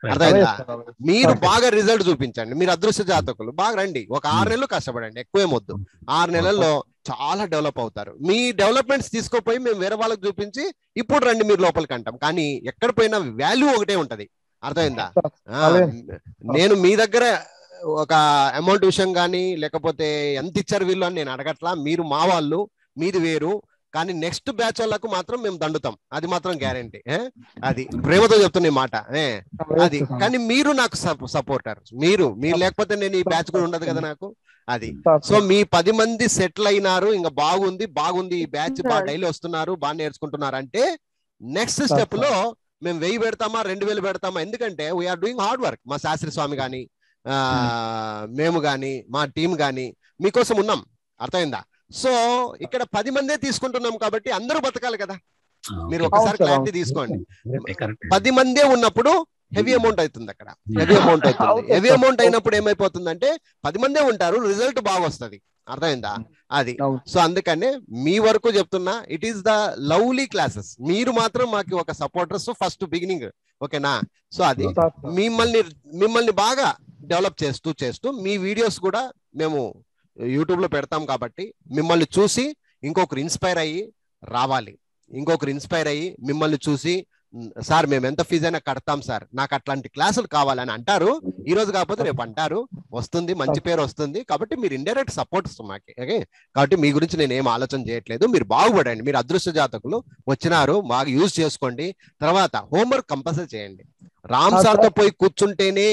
అర్థమైందా అలాగే సార్, అలాగే. మీరు Okay. బాగా రిజల్ట్ చూపించండి మీరు అదృష్ట జాతకులు బాగా రండి ఒక ఆరు నెలలు కష్టపడండి ఎక్కువేమొద్దు ఆరు నెలల్లో చాలా డెవలప్ అవుతారు మీ డెవలప్మెంట్స్ తీసుకోపోయి మేము వేరే వాళ్ళకి చూపించి ఇప్పుడు రండి మీరు లోపలికి అంటాం కానీ ఎక్కడ పోయినా వాల్యూ ఒకటే ఉంటది అర్థమైందా సార్, ఆ, అలాగే. నేను మీ దగ్గర ఒక అమౌంట్ విషయం కానీ లేకపోతే ఎంత ఇచ్చారు వీళ్ళు అని నేను అడగట్లా మీరు మా వాళ్ళు మీది వేరు కానీ నెక్స్ట్ బ్యాచ్ వాళ్ళకు మాత్రం మేము దండుతాం అది మాత్రం గ్యారంటీ అది ప్రేమతో చెప్తున్నా ఈ మాట ఏ అలాగే అది సార్. కానీ మీరు నాకు సపోర్టర్ మీరు మీరు లేకపోతే నేను ఈ బ్యాచ్ కూడా ఉండదు కదా నాకు అది సార్, సో మీ పది మంది సెటిల్ అయినారు ఇంకా బాగుంది బాగుంది ఈ బ్యాచ్ బాగా డైలీ వస్తున్నారు బాగా నేర్చుకుంటున్నారు అంటే నెక్స్ట్ సార్, స్టెప్ లో మేము వెయ్యి పెడతామా రెండు వేలు పెడతామా ఎందుకంటే వీఆర్ డూయింగ్ హార్డ్ వర్క్ మా శాస్త్రి స్వామి గాని ఆ, మేము గాని మా టీం గాని మీకోసం ఉన్నాం అర్థమైందా సో ఇక్కడ పది మందే తీసుకుంటున్నాం కాబట్టి అందరూ బతకాలి కదా మీరు ఒకసారి అవును సార్, క్లారిటీ అవును. తీసుకోండి కరెక్ట్ పది మందే ఉన్నప్పుడు హెవీ అమౌంట్ అవుతుంది అక్కడ హెవీ అమౌంట్ అవుతుంది అవును హెవీ సార్. అమౌంట్ అయినప్పుడు ఏమైపోతుందంటే పది మందే ఉంటారు రిజల్ట్ బాగా వస్తది అర్థమైందా అది అవును. సో అందుకనే మీ వరకు చెప్తున్నా it is the lovely classes మీరు మాత్రం మాకు ఒక సపోర్టర్స్ ఫస్ట్ బిగినింగ్ ఓకేనా సో అది సార్, మిమ్మల్ని మిమ్మల్ని బాగా డెవలప్ చేస్తూ చేస్తూ మీ వీడియోస్ కూడా మేము యూట్యూబ్ లో పెడతాం కాబట్టి మిమ్మల్ని చూసి ఇంకొకరు ఇన్స్పైర్ అయ్యి రావాలి ఇంకొకరు ఇన్స్పైర్ అయ్యి మిమ్మల్ని చూసి "ఉమ్, సార్ మేము ఎంత ఫీజు అయినా కడతాం సార్ నాకు అట్లాంటి క్లాసులు కావాలని అంటారు ఈ రోజు కాకపోతే రేపు అంటారు వస్తుంది మంచి పేరు వస్తుంది కాబట్టి మీరు ఇండైరెక్ట్ సపోర్ట్ మాకి ఓకే కాబట్టి మీ గురించి నేను ఏం ఆలోచన చేయట్లేదు మీరు బాగుపడండి మీరు అదృష్ట జాతకులు వచ్చినారు బాగా యూజ్ చేసుకోండి తర్వాత హోంవర్క్ కంపల్సరీ చేయండి రామ్ ఆ, సార్ తో పోయి కూర్చుంటేనే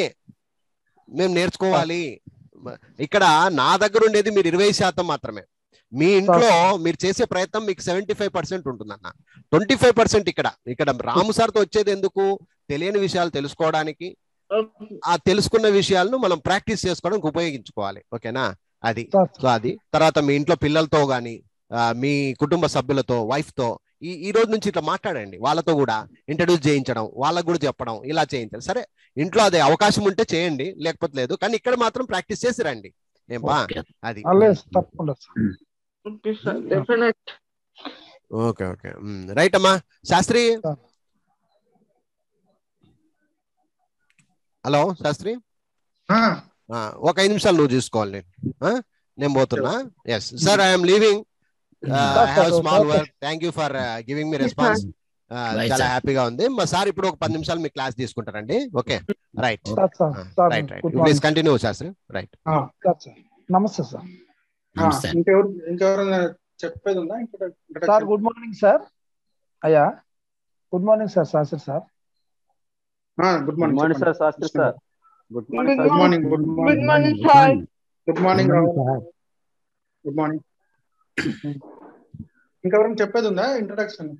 మేము నేర్చుకోవాలి ఇక్కడ నా దగ్గర ఉండేది మీరు ఇరవై శాతం మాత్రమే మీ ఇంట్లో మీరు చేసే ప్రయత్నం మీకు సెవెంటీ ఫైవ్ పర్సెంట్ ఉంటుందన్న ట్వంటీ ఫైవ్ పర్సెంట్ ఇక్కడ ఇక్కడ రాము సార్ తో వచ్చేది ఎందుకు తెలియని విషయాలు తెలుసుకోవడానికి ఆ తెలుసుకున్న విషయాలను మనం ప్రాక్టీస్ చేసుకోవడానికి ఉపయోగించుకోవాలి ఓకేనా అది సార్, సో అది తర్వాత మీ ఇంట్లో పిల్లలతో గాని ఆ, మీ కుటుంబ సభ్యులతో వైఫ్ తో ఈ ఈ రోజు నుంచి ఇట్లా మాట్లాడండి వాళ్ళతో కూడా ఇంట్రడ్యూస్ చేయించడం వాళ్ళకు కూడా చెప్పడం ఇలా చేయించడం సరే ఇంట్లో అదే అవకాశం ఉంటే చేయండి లేకపోతే లేదు కానీ ఇక్కడ మాత్రం ప్రాక్టీస్ చేసి రండి ఏం బా అది అలాగే సార్, తప్పకుండా sir. Okay, sir. Definite. Okay okay right అమ్మా శాస్త్రి సార్. హలో శాస్త్రి ఆ, ఆ, ఒక ఐదు నిమిషాలు నువ్వు చూసుకోవాలి నేను ఆ? నేను పోతున్నా yes sir I'm leaving I have small work thank you for giving me response Right, చాలా sir. హ్యాపీగా ఉంది మా సార్ ఇప్పుడు ఒక పది నిమిషాలు మీ క్లాస్ తీసుకుంటారండి okay right sir, sir, sir, right right good please morning. Continue Shastri right ఆ, సార్, సార్. నమస్తే సార్ ఆ, ఇంకెవరు ఇంకెవరైనా చెప్పేది ఉందా ఇంకొక- ఇంకొక- సార్ గుడ్ మార్నింగ్ సార్ అయ్యా good morning sir Shastri sir ఆ, good good morning morning sir చెప్పండి. Shastri sir good morning Good good morning good Good morning morning, sir. Good morning Rao good morning ఇంకెవరైనా చెప్పేది ఉందా ఇంట్రడక్షన్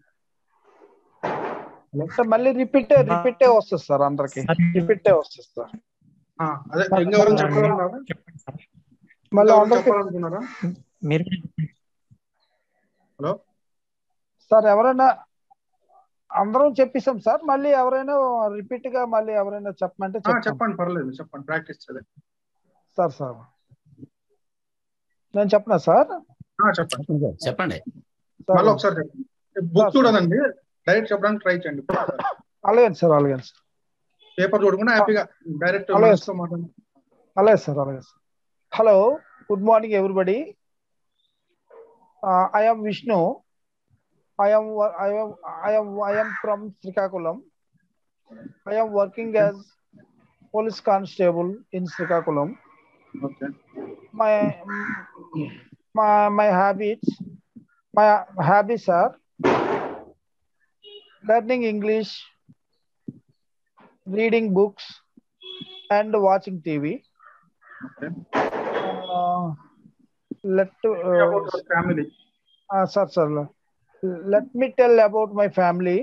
అంటే మళ్ళీ రిపీటే రిపీటే వస్తుంది సార్ అందరికి రిపీటే వస్తుంది సార్ అదే ఇంకెవరైనా చెప్పాలన్నారా మళ్ళీ ఇంకెవరైనా అందరికి చెప్పాలనుకున్నారా మీరు హలో సార్ ఎవరైనా అందరం చెప్పిస్తాం సార్ మళ్ళీ ఎవరైనా రిపీట్ గా మళ్ళీ ఎవరైనా చెప్పమంటే ఆ, చెప్తాం చెప్పండి పర్లేదు చెప్పండి ప్రాక్టీస్ చేయాలి సార్ సార్ నేను చెప్పనా సార్ ఆ, చెప్పండి చెప్పండి సార్ మళ్ళీ ఒకసారి చెప్పండి బుక్ చూడదండి డైరెక్ట్ చెప్పడానికి ట్రై చేయండి అలాగే సార్ అలాగే సార్ పేపర్ చూడకుండా హ్యాపీగా డైరెక్ట్ అలాగే. మనసుతో మాట్లాడండి అలాగే సార్ అలాగే sir hello good morning everybody I am Vishnu I am I am I am I am from Srikakulam I am working as police constable in Srikakulam okay my my my habits my habits are learning english reading books and watching tv okay uh, let uh, family uh, sir sir let me tell about my family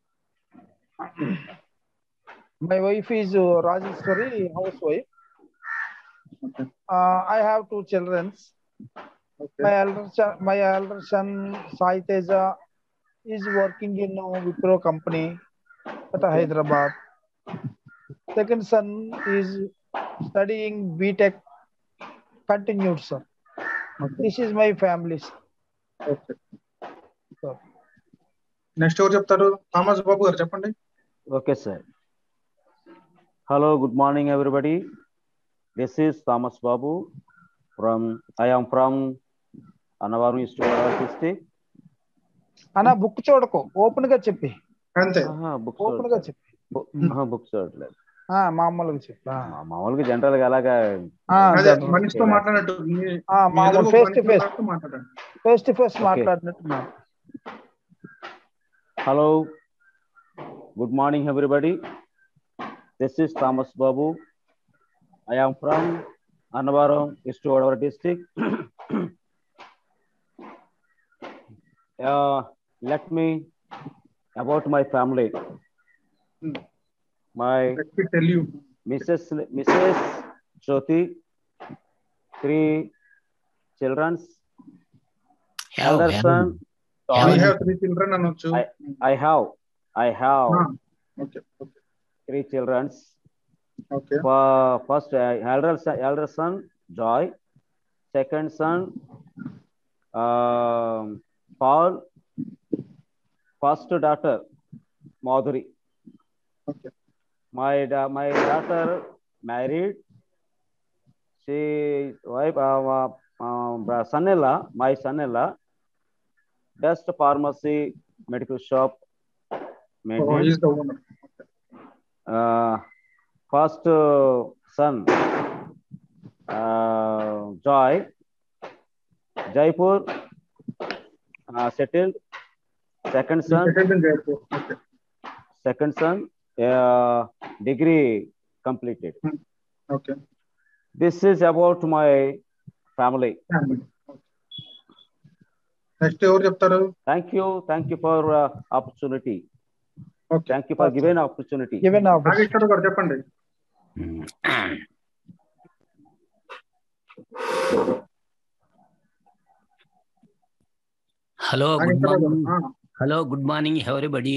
my wife is uh, rajeshwari housewife okay uh, i have two children okay my elder son, my elder son Sai Teja is working in a Wipro company at Hyderabad. Second son is studying BTech, continued sir. This is my family. sir. Okay Sir. Next ఎవరు చెప్తారు Thomas Babu గారు చెప్పండి okay sir Hello, good morning, everybody. This is Thomas Babu from, I am from Anavaru East Godavari district. అన్న book చూడకు open గా చెప్పి అంతే books open గా చెప్పి బుక్స్ చూడట్లేదు ఆ, మామూలుగా చెప్పి ఆ. మా- మామూలుగా జనరల్ గా అలాగా ఆ, అదే జనరల్. మనిషితో మాట్లాడినట్టు మీ- ఆ, మీ మామూలు ఎదురుగా ఫేస్ టు మనిషితో ఫేస్ మాట్లాడుతూ మాట్లాడండి ఫేస్ టు ఫేస్ Okay. మాట్లాడినట్టు మాట్లాడు. Hello, good morning, everybody. This is Thomas Babu. I am from Annavaram, East Godavari district. uh, let me about my family. Hmm. My Let me tell you. Mrs. Mrs. Jyoti, three children. Have, Elder have. son, We Toy. have three children అనొచ్చు I have, I have okay okay three children. Okay For first uh, elder son, elder son Joy, second son um, Paul, first daughter Madhuri. Okay. My da- my daughter married. She wife uh, uh, uh, son-in-law, my son-in-law, best pharmacy medical shop. Oh, maintained. he's the owner. uh, first uh, son uh, joy jaipur uh, settled second He son settled in Jaipur. Okay. second son uh, degree completed Okay. this is about my family Family. Next ఎవరు చెప్తారు thank you thank you for uh, opportunity okay thank you for Okay. giving opportunity Given opportunity. Nageswara గారు చెప్పండి Mm. Hello, good Nageswara గారు morning. ఆ, Hello, good morning, everybody.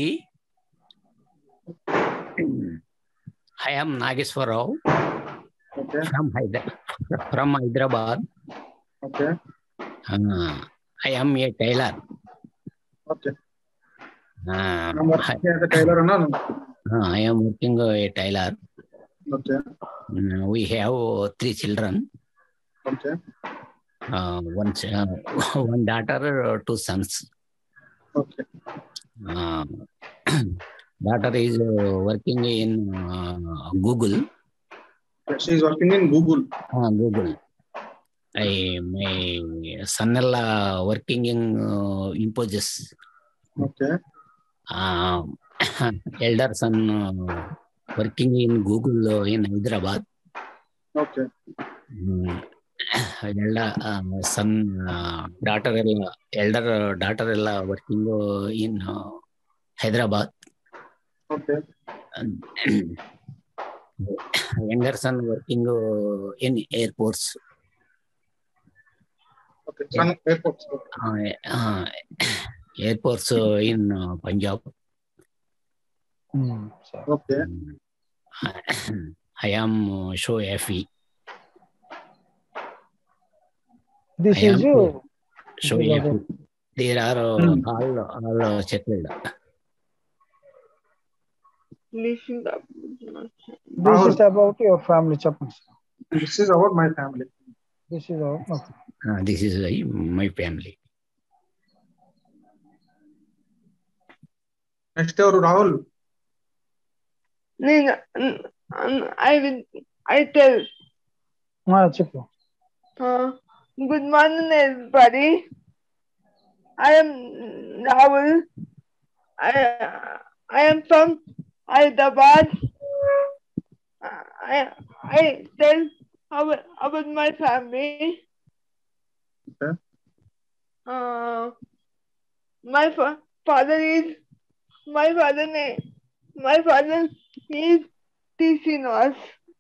I am Nageswar Rao okay from Hyder- from Hyderabad. Okay Uh, I am a tailor. Okay Uh, I, tailor అన్నాను uh, I am working a tailor. Okay Uh, we have three children. Okay Uh, one, ch- uh, one daughter, uh, two sons. Okay Uh, daughter is uh, working in uh, Google. She's working in Google Uh, Google. I my son-in-law working in uh, Infosys. Okay Uh, elder son uh, working in Google uh, in Hyderabad. Okay Mm, elder uh, son, uh, daughter, elder uh, daughter working uh, in uh, Hyderabad. Okay And younger son working uh, in airports. Okay son airports Uh, uh, airports uh, in uh, Punjab. Hmm, sure. Okay I am uh, so happy. This I is am you. So Good happy. There are uh, Hmm. all all uh, settled. Listen up. This Rahul. is about your family. చెప్పండి sir. This is about my family This is our okay. Uh, this is uh, my family. Next ఎవరు Rahul Nina, I will, I tell. ఆ, చెప్పు Uh, good morning, everybody. I am Rahul. I, I am from Hyderabad. I, I tell about, about my family. Okay. Uh, my fa- father is my father name. My father is T. Srinivas.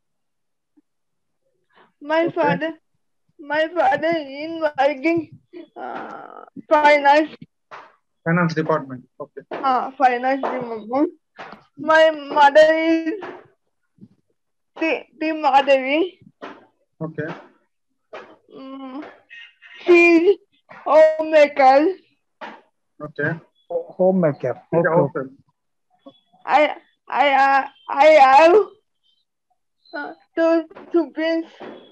My Okay. father, my father is working uh, finance, finance department okay uh, finance department. My mother is T. T. Madhavi. Okay Mm, she's homemaker. Okay homemaker okay okay I, I, uh, I have uh, two siblings.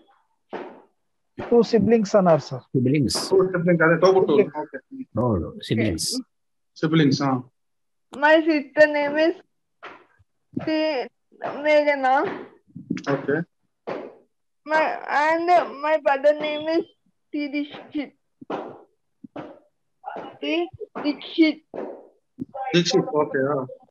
Two siblings అన్నారు sir siblings siblings అదే తోబుట్టు okay siblings siblings My sister name is T. Meghana. Okay My and my brother name is T. Dikshit. T. Dikshit. Dikshit okay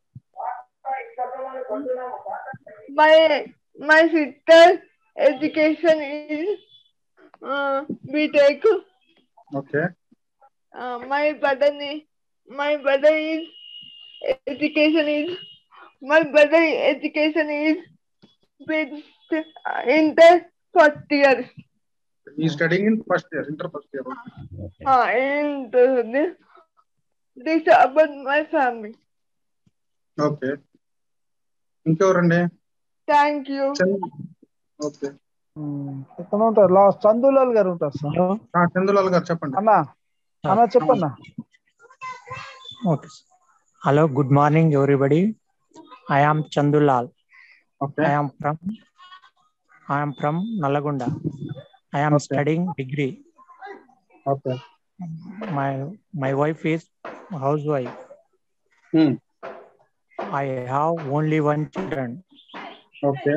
My my sister education is uh, BTech. Okay Uh, my brother name my brother is education is my brother education is with uh, inter first year. He studying in first year inter first year Uh, and uh, this, this about my family. Okay ఇంకెవరండి Thank you. Okay ఎక్కడ ఉంటారు last Chandulal గారు ఉంటారు sir Chandulal గారు చెప్పండి అన్నా అన్నా చెప్పన్నా Okay. Hello, good morning, everybody. I am Chandulal. Okay I am from I am from Nalagunda. I am Okay. studying degree. Okay My my wife is housewife. Hmm. I have only one children. Okay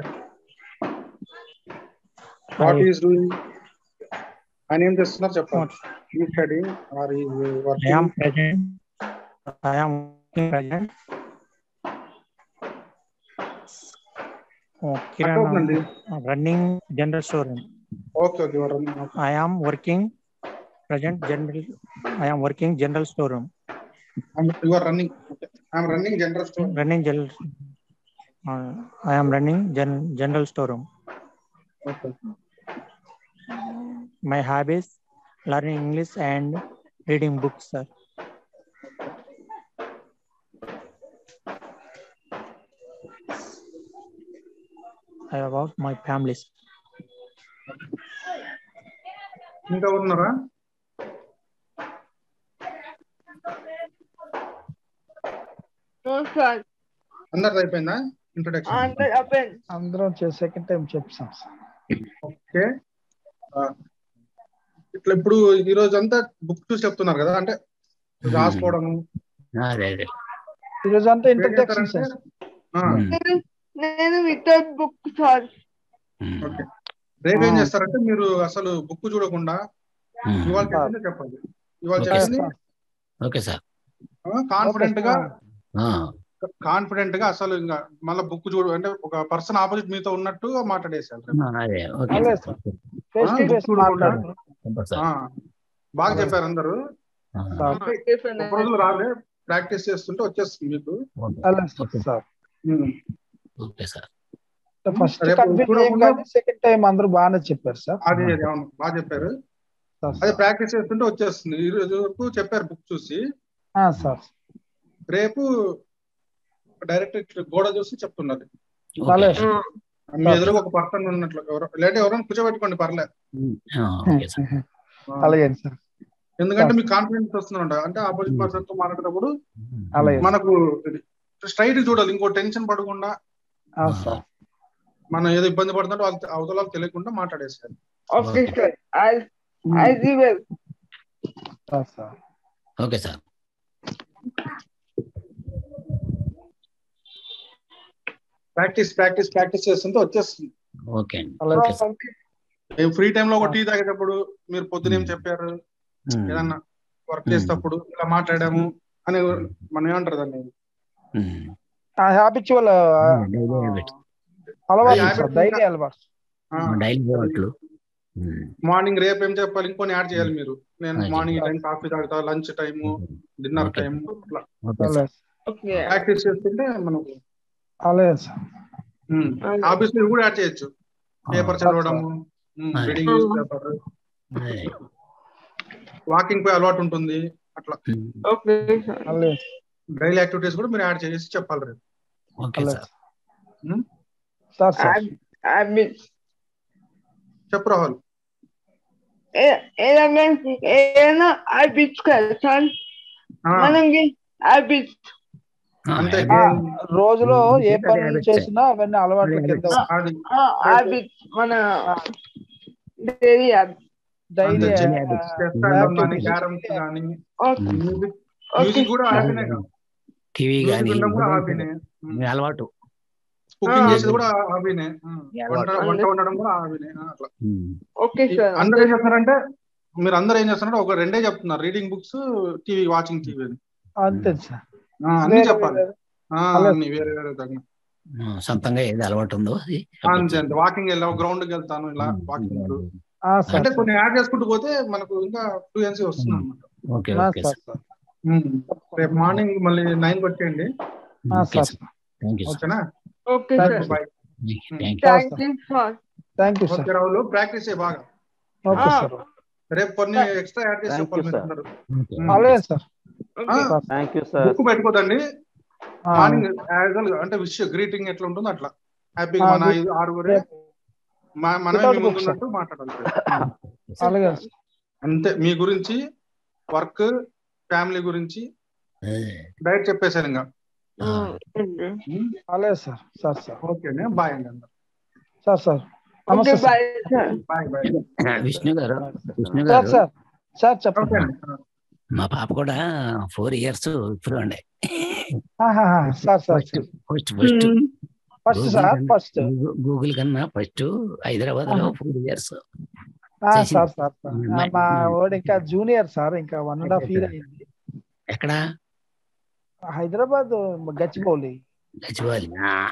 what I, is doing ఆయన ఏం చేస్తున్నారు చెప్పండి he studying or he I am present. I am working present. Oh, Kiran, అవుతుందండి I'm running general store. Okay okay I am working present general. I am working general storeroom. You are running okay I'm running general store Running general. Uh, I am running gen- general storeroom. Okay My hobbies learning English and reading books, sir. I about my families. ఇంకా ఉన్నారా No, sir. అందరిది అయిపోయిందా introduction Under open. అందరం second time చెప్తాం sir okay ఇట్లా ఇప్పుడు ఈ రోజు అంతా బుక్ చూసి చెప్తున్నారు కదా అంటే రాసుకోవడం అదే అదే ఈరోజు అంతా ఇంట్రడక్షన్ సార్ నేను నేను వితౌట్ బుక్ సార్ ఓకే రేపు ఏం చేస్తారంటే మీరు అసలు బుక్ చూడకుండా ఇవాళ చెప్పిందే చెప్పండి ఇవాళ Okay, చెప్పింది ఓకే సార్ కాన్ఫిడెంట్ గా ఆ, కాన్ఫిడెంట్ గా అసలు ఇంకా మళ్ళీ బుక్ చూడు అంటే ఒక పర్సన్ ఆపోజిట్ మీతో ఉన్నట్టు మాట్లాడేసారు ఆ, అదే ఓకే అలాగే sir sir. Face to face మాట్లాడు సూపర్ సార్ ఆ, బాగా చెప్పారు అందరూ ఆ, అంటే ఒక రోజులు రాలే ప్రాక్టీస్ చేస్తుంటే వచ్చేస్తుంది మీకు ఓకే. అలాగే సార్ ఉమ్. ఓకే సార్ ఫస్ట్ రేపు కన్ఫ్యూజ్ ఏం చూడకుండా- కాదు సెకండ్ టైం అందరూ బాగానే చెప్పారు సార్ అది అది అవును బాగా చెప్పారు సార్, అదే ప్రాక్టీస్ చేస్తుంటే వచ్చేస్తుంది ఈ రోజు వరకు చెప్పారు బుక్ చూసి ఆ, సార్ రేపు డైరెక్ట్ ఇట్లా గోడ చూసి చెప్తున్నారు అలాగే సార్. మీ ఎదురుగా ఒక పర్సన్ ఉన్నట్లు ఎవరో లేదంటే ఎవరైనా కూర్చోబెట్టుకోండి పర్లే ఆ, ఓకే సార్ ఆ. అలాగే సార్ ఎందుకంటే మీకు కాన్ఫిడెన్స్ వస్తుందంట అంటే ఆపోజిట్ పర్సన్ తో మాట్లాడేటప్పుడు అలాగే మనకు స్ట్రైట్ చూడాలి ఇంకో టెన్షన్ పడకుండా ఆ, సార్ మనం ఏదో ఇబ్బంది పడుతుంటే వాళ్ళ అవతల వాళ్ళకి తెలియకుండా మాట్లాడేసారు ఓకే సార్ ఐ ఐ రివెల్ ఆ, sir okay sir practice practice practice చేస్తుంటే వచ్చేస్తుంది ఓకే అండి అలాగే ఓకే సార్ మేము ఫ్రీ టైం లో ఒక టీ తాగేటప్పుడు మీరు పొద్దున ఏం చెప్పారు ఉమ్, ఏదన్నా వర్క్ చేసేటప్పుడు ఇలా మాట్లాడాము అని మనం ఏమంటారు దాన్ని ఉమ్. ఆ హ్యాబిచువల్ డైలీ హ్యాబిట్స్ అలవాటు habit సార్ డైలీ అలవాటు డైలీ అలవాట్లు ఉమ్, మార్నింగ్ రేపు ఏం చెప్పాలి ఇంకొని యాడ్ చేయాలి మీరు నేను అది. మార్నింగ్ టైం కాఫీ తాగుతా lunch time dinner Okay. Time అట్లా ఓకే సార్ అలాగే ఓకే ప్రాక్టీస్ చేస్తుంటే మనకు అలాగే సార్ ఆఫీస్ లో కూడా యాడ్ చేయొచ్చు పేపర్ చదవడము అదే. రీడింగ్ న్యూస్ పేపర్ అదే. వాకింగ్ పోయి అలవాటు ఉంటుంది అట్లా ఉమ్, ఓకే సార్ అలాగే డైలీ యాక్టివిటీస్ కూడా మీరు యాడ్ చేసి చెప్పాలి రేపు ఓకే అలాగే సార్ ఉమ్, సార్ సార్ హ్యాబిట్ చెప్పు రాహుల్ ఏదైనా ఏదైనా హ్యాబిట్స్ కదా సార్ ఆ, మనకి హ్యాబిట్స్ అంతే ఆ, రోజులో ఏ పనులు చేసినా అవన్నీ అలవాట్ల కింద అది హ్యాబిట్స్ మన డైలీ హ్యాబిట్స్ డైలీ చెస్ ఆడడం కానీ క్యారమ్స్ కానీ మ్యూజిక్ మ్యూజిక్ కూడా హ్యాపీనే కదా టీవీ మ్యూజిక్ కానీ వినడం కూడా హ్యాపీనే అలవాటు కుకింగ్ ఆ. చేసేది కూడా హాబీనే వంట అలవాటు. వంట వండడం కూడా హాబీనే అట్లా ఉమ్. ఓకే సార్ అందరూ ఏం చేస్తున్నారంటే మీరు అందరూ ఏం చేస్తున్నారంటే ఒక రెండే చెప్తున్నారు reading books TV watching TV అంతే సార్ అన్ని వేరే చెప్పాలి వేరే. ఆ, అలా. అన్ని వేరే వేరే తగిన ఆ, సొంతంగా ఏది అలవాటు ఉందో అది అంతే అంతే వాకింగ్ వెళ్ళావు గ్రౌండ్ కి వెళ్తాను ఇలా వాకింగ్ ఆ, సార్ అంటే కొన్ని యాడ్ చేసుకుంటూ పోతే మనకు ఇంకా ఫ్లూయెన్సీ వస్తుంది అనమాట ఓకే ఆ, ఓకే సార్ సార్ సార్ రేపు మార్నింగ్ మళ్ళీ నైన్ కి వచ్చేయండి ఆ, okay sir sir thank you sir ఓకేనా okay Thank sir you. Bye thank you thank you sir thank you sir okay రావులు ప్రాక్టీస్ చేయ బాగా ఓకే ఆ. సార్ రేపు కొన్ని ఎక్స్ట్రా యాడ్ చేసి Thank చెప్పాలి you, మీరు sir. అందరూ ఓకే అలాగే sir okay sir thank you sir book పెట్టుకోదండి ఆ, మార్నింగ్ యాజువల్ అంటే విష్ గ్రీటింగ్ ఎట్లా ఉంటుందో అట్లా హ్యాపీగా ఆ, మన good. ఐదు ఆరుగురే మ- మనమే Without మీ ముందు books. ఉన్నట్టు మాట్లాడాలి అలాగే సార్ అంతే మీ గురించి వర్క్ ఫ్యామిలీ గురించి డైరెక్ట్ చెప్పేశాను ఇంకా ఓకే అలాగే సార్ సార్ సార్ ఓకేనే బాయ్ అండి అందరు సార్ సార్ ఓకే నమస్తే sir bye sir bye bye Vishnu గారు విష్ణు సార్ గారు సార్ సార్ ఓకే చెప్పండి అండి మా పాప కూడా ఫోర్ ఇయర్స్ ఇప్పుడు ఉండే ఆహాహా, sir sir first first first first sir first Google కన్నా ఫస్ట్ హైదరాబాద్ లో ఫోర్ ఇయర్స్ ఆ, చేసింది. సార్ సార్ సార్ ఆ, మా- మా వాడు ఇంకా జూనియర్ సార్ ఇంకా వన్ అండ్ హాఫ్ ఇయర్ అయింది ఎక్కడ హైదరాబాద్ గచ్చిబౌలి గచ్చివాలి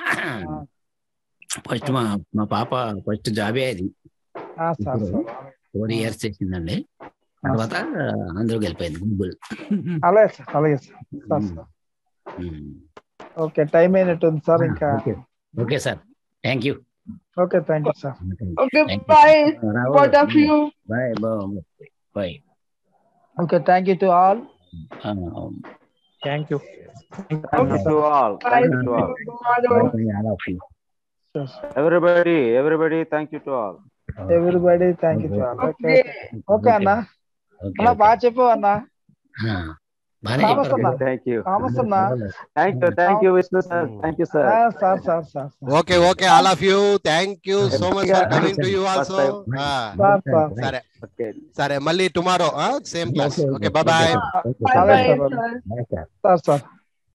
ఫస్ట్ మా మా పాప ఫస్ట్ జాబే అది ఆ, సార్ సార్ ఫోర్ ఇయర్స్ చేసిందండి తర్వాత అందులోకి వెళ్ళిపోయింది గూగుల్ అలాగే సార్ అలాగే sir sir sir okay time అయినట్టుంది సార్ ఇంకా okay okay sir thank you okay thank you sir okay bye both of you bye bye okay thank you to all thank you thank you to all bye thank you to all tomorrow everybody everybody thank you to all everybody thank you to all okay okay okay అన్న అన్న బాగా చెప్పు అన్న బాగానే Thomas చెప్పారు అన్న thank you Thomas అన్న thank you thank you Vishnu sir thank you sir ఆ, sir sir sir sir okay okay all of you thank you so much for coming to you also sir sir సరే okay సరే మళ్ళీ tomorrow same class okay bye bye అలాగే bye sir sir bye sir sir sir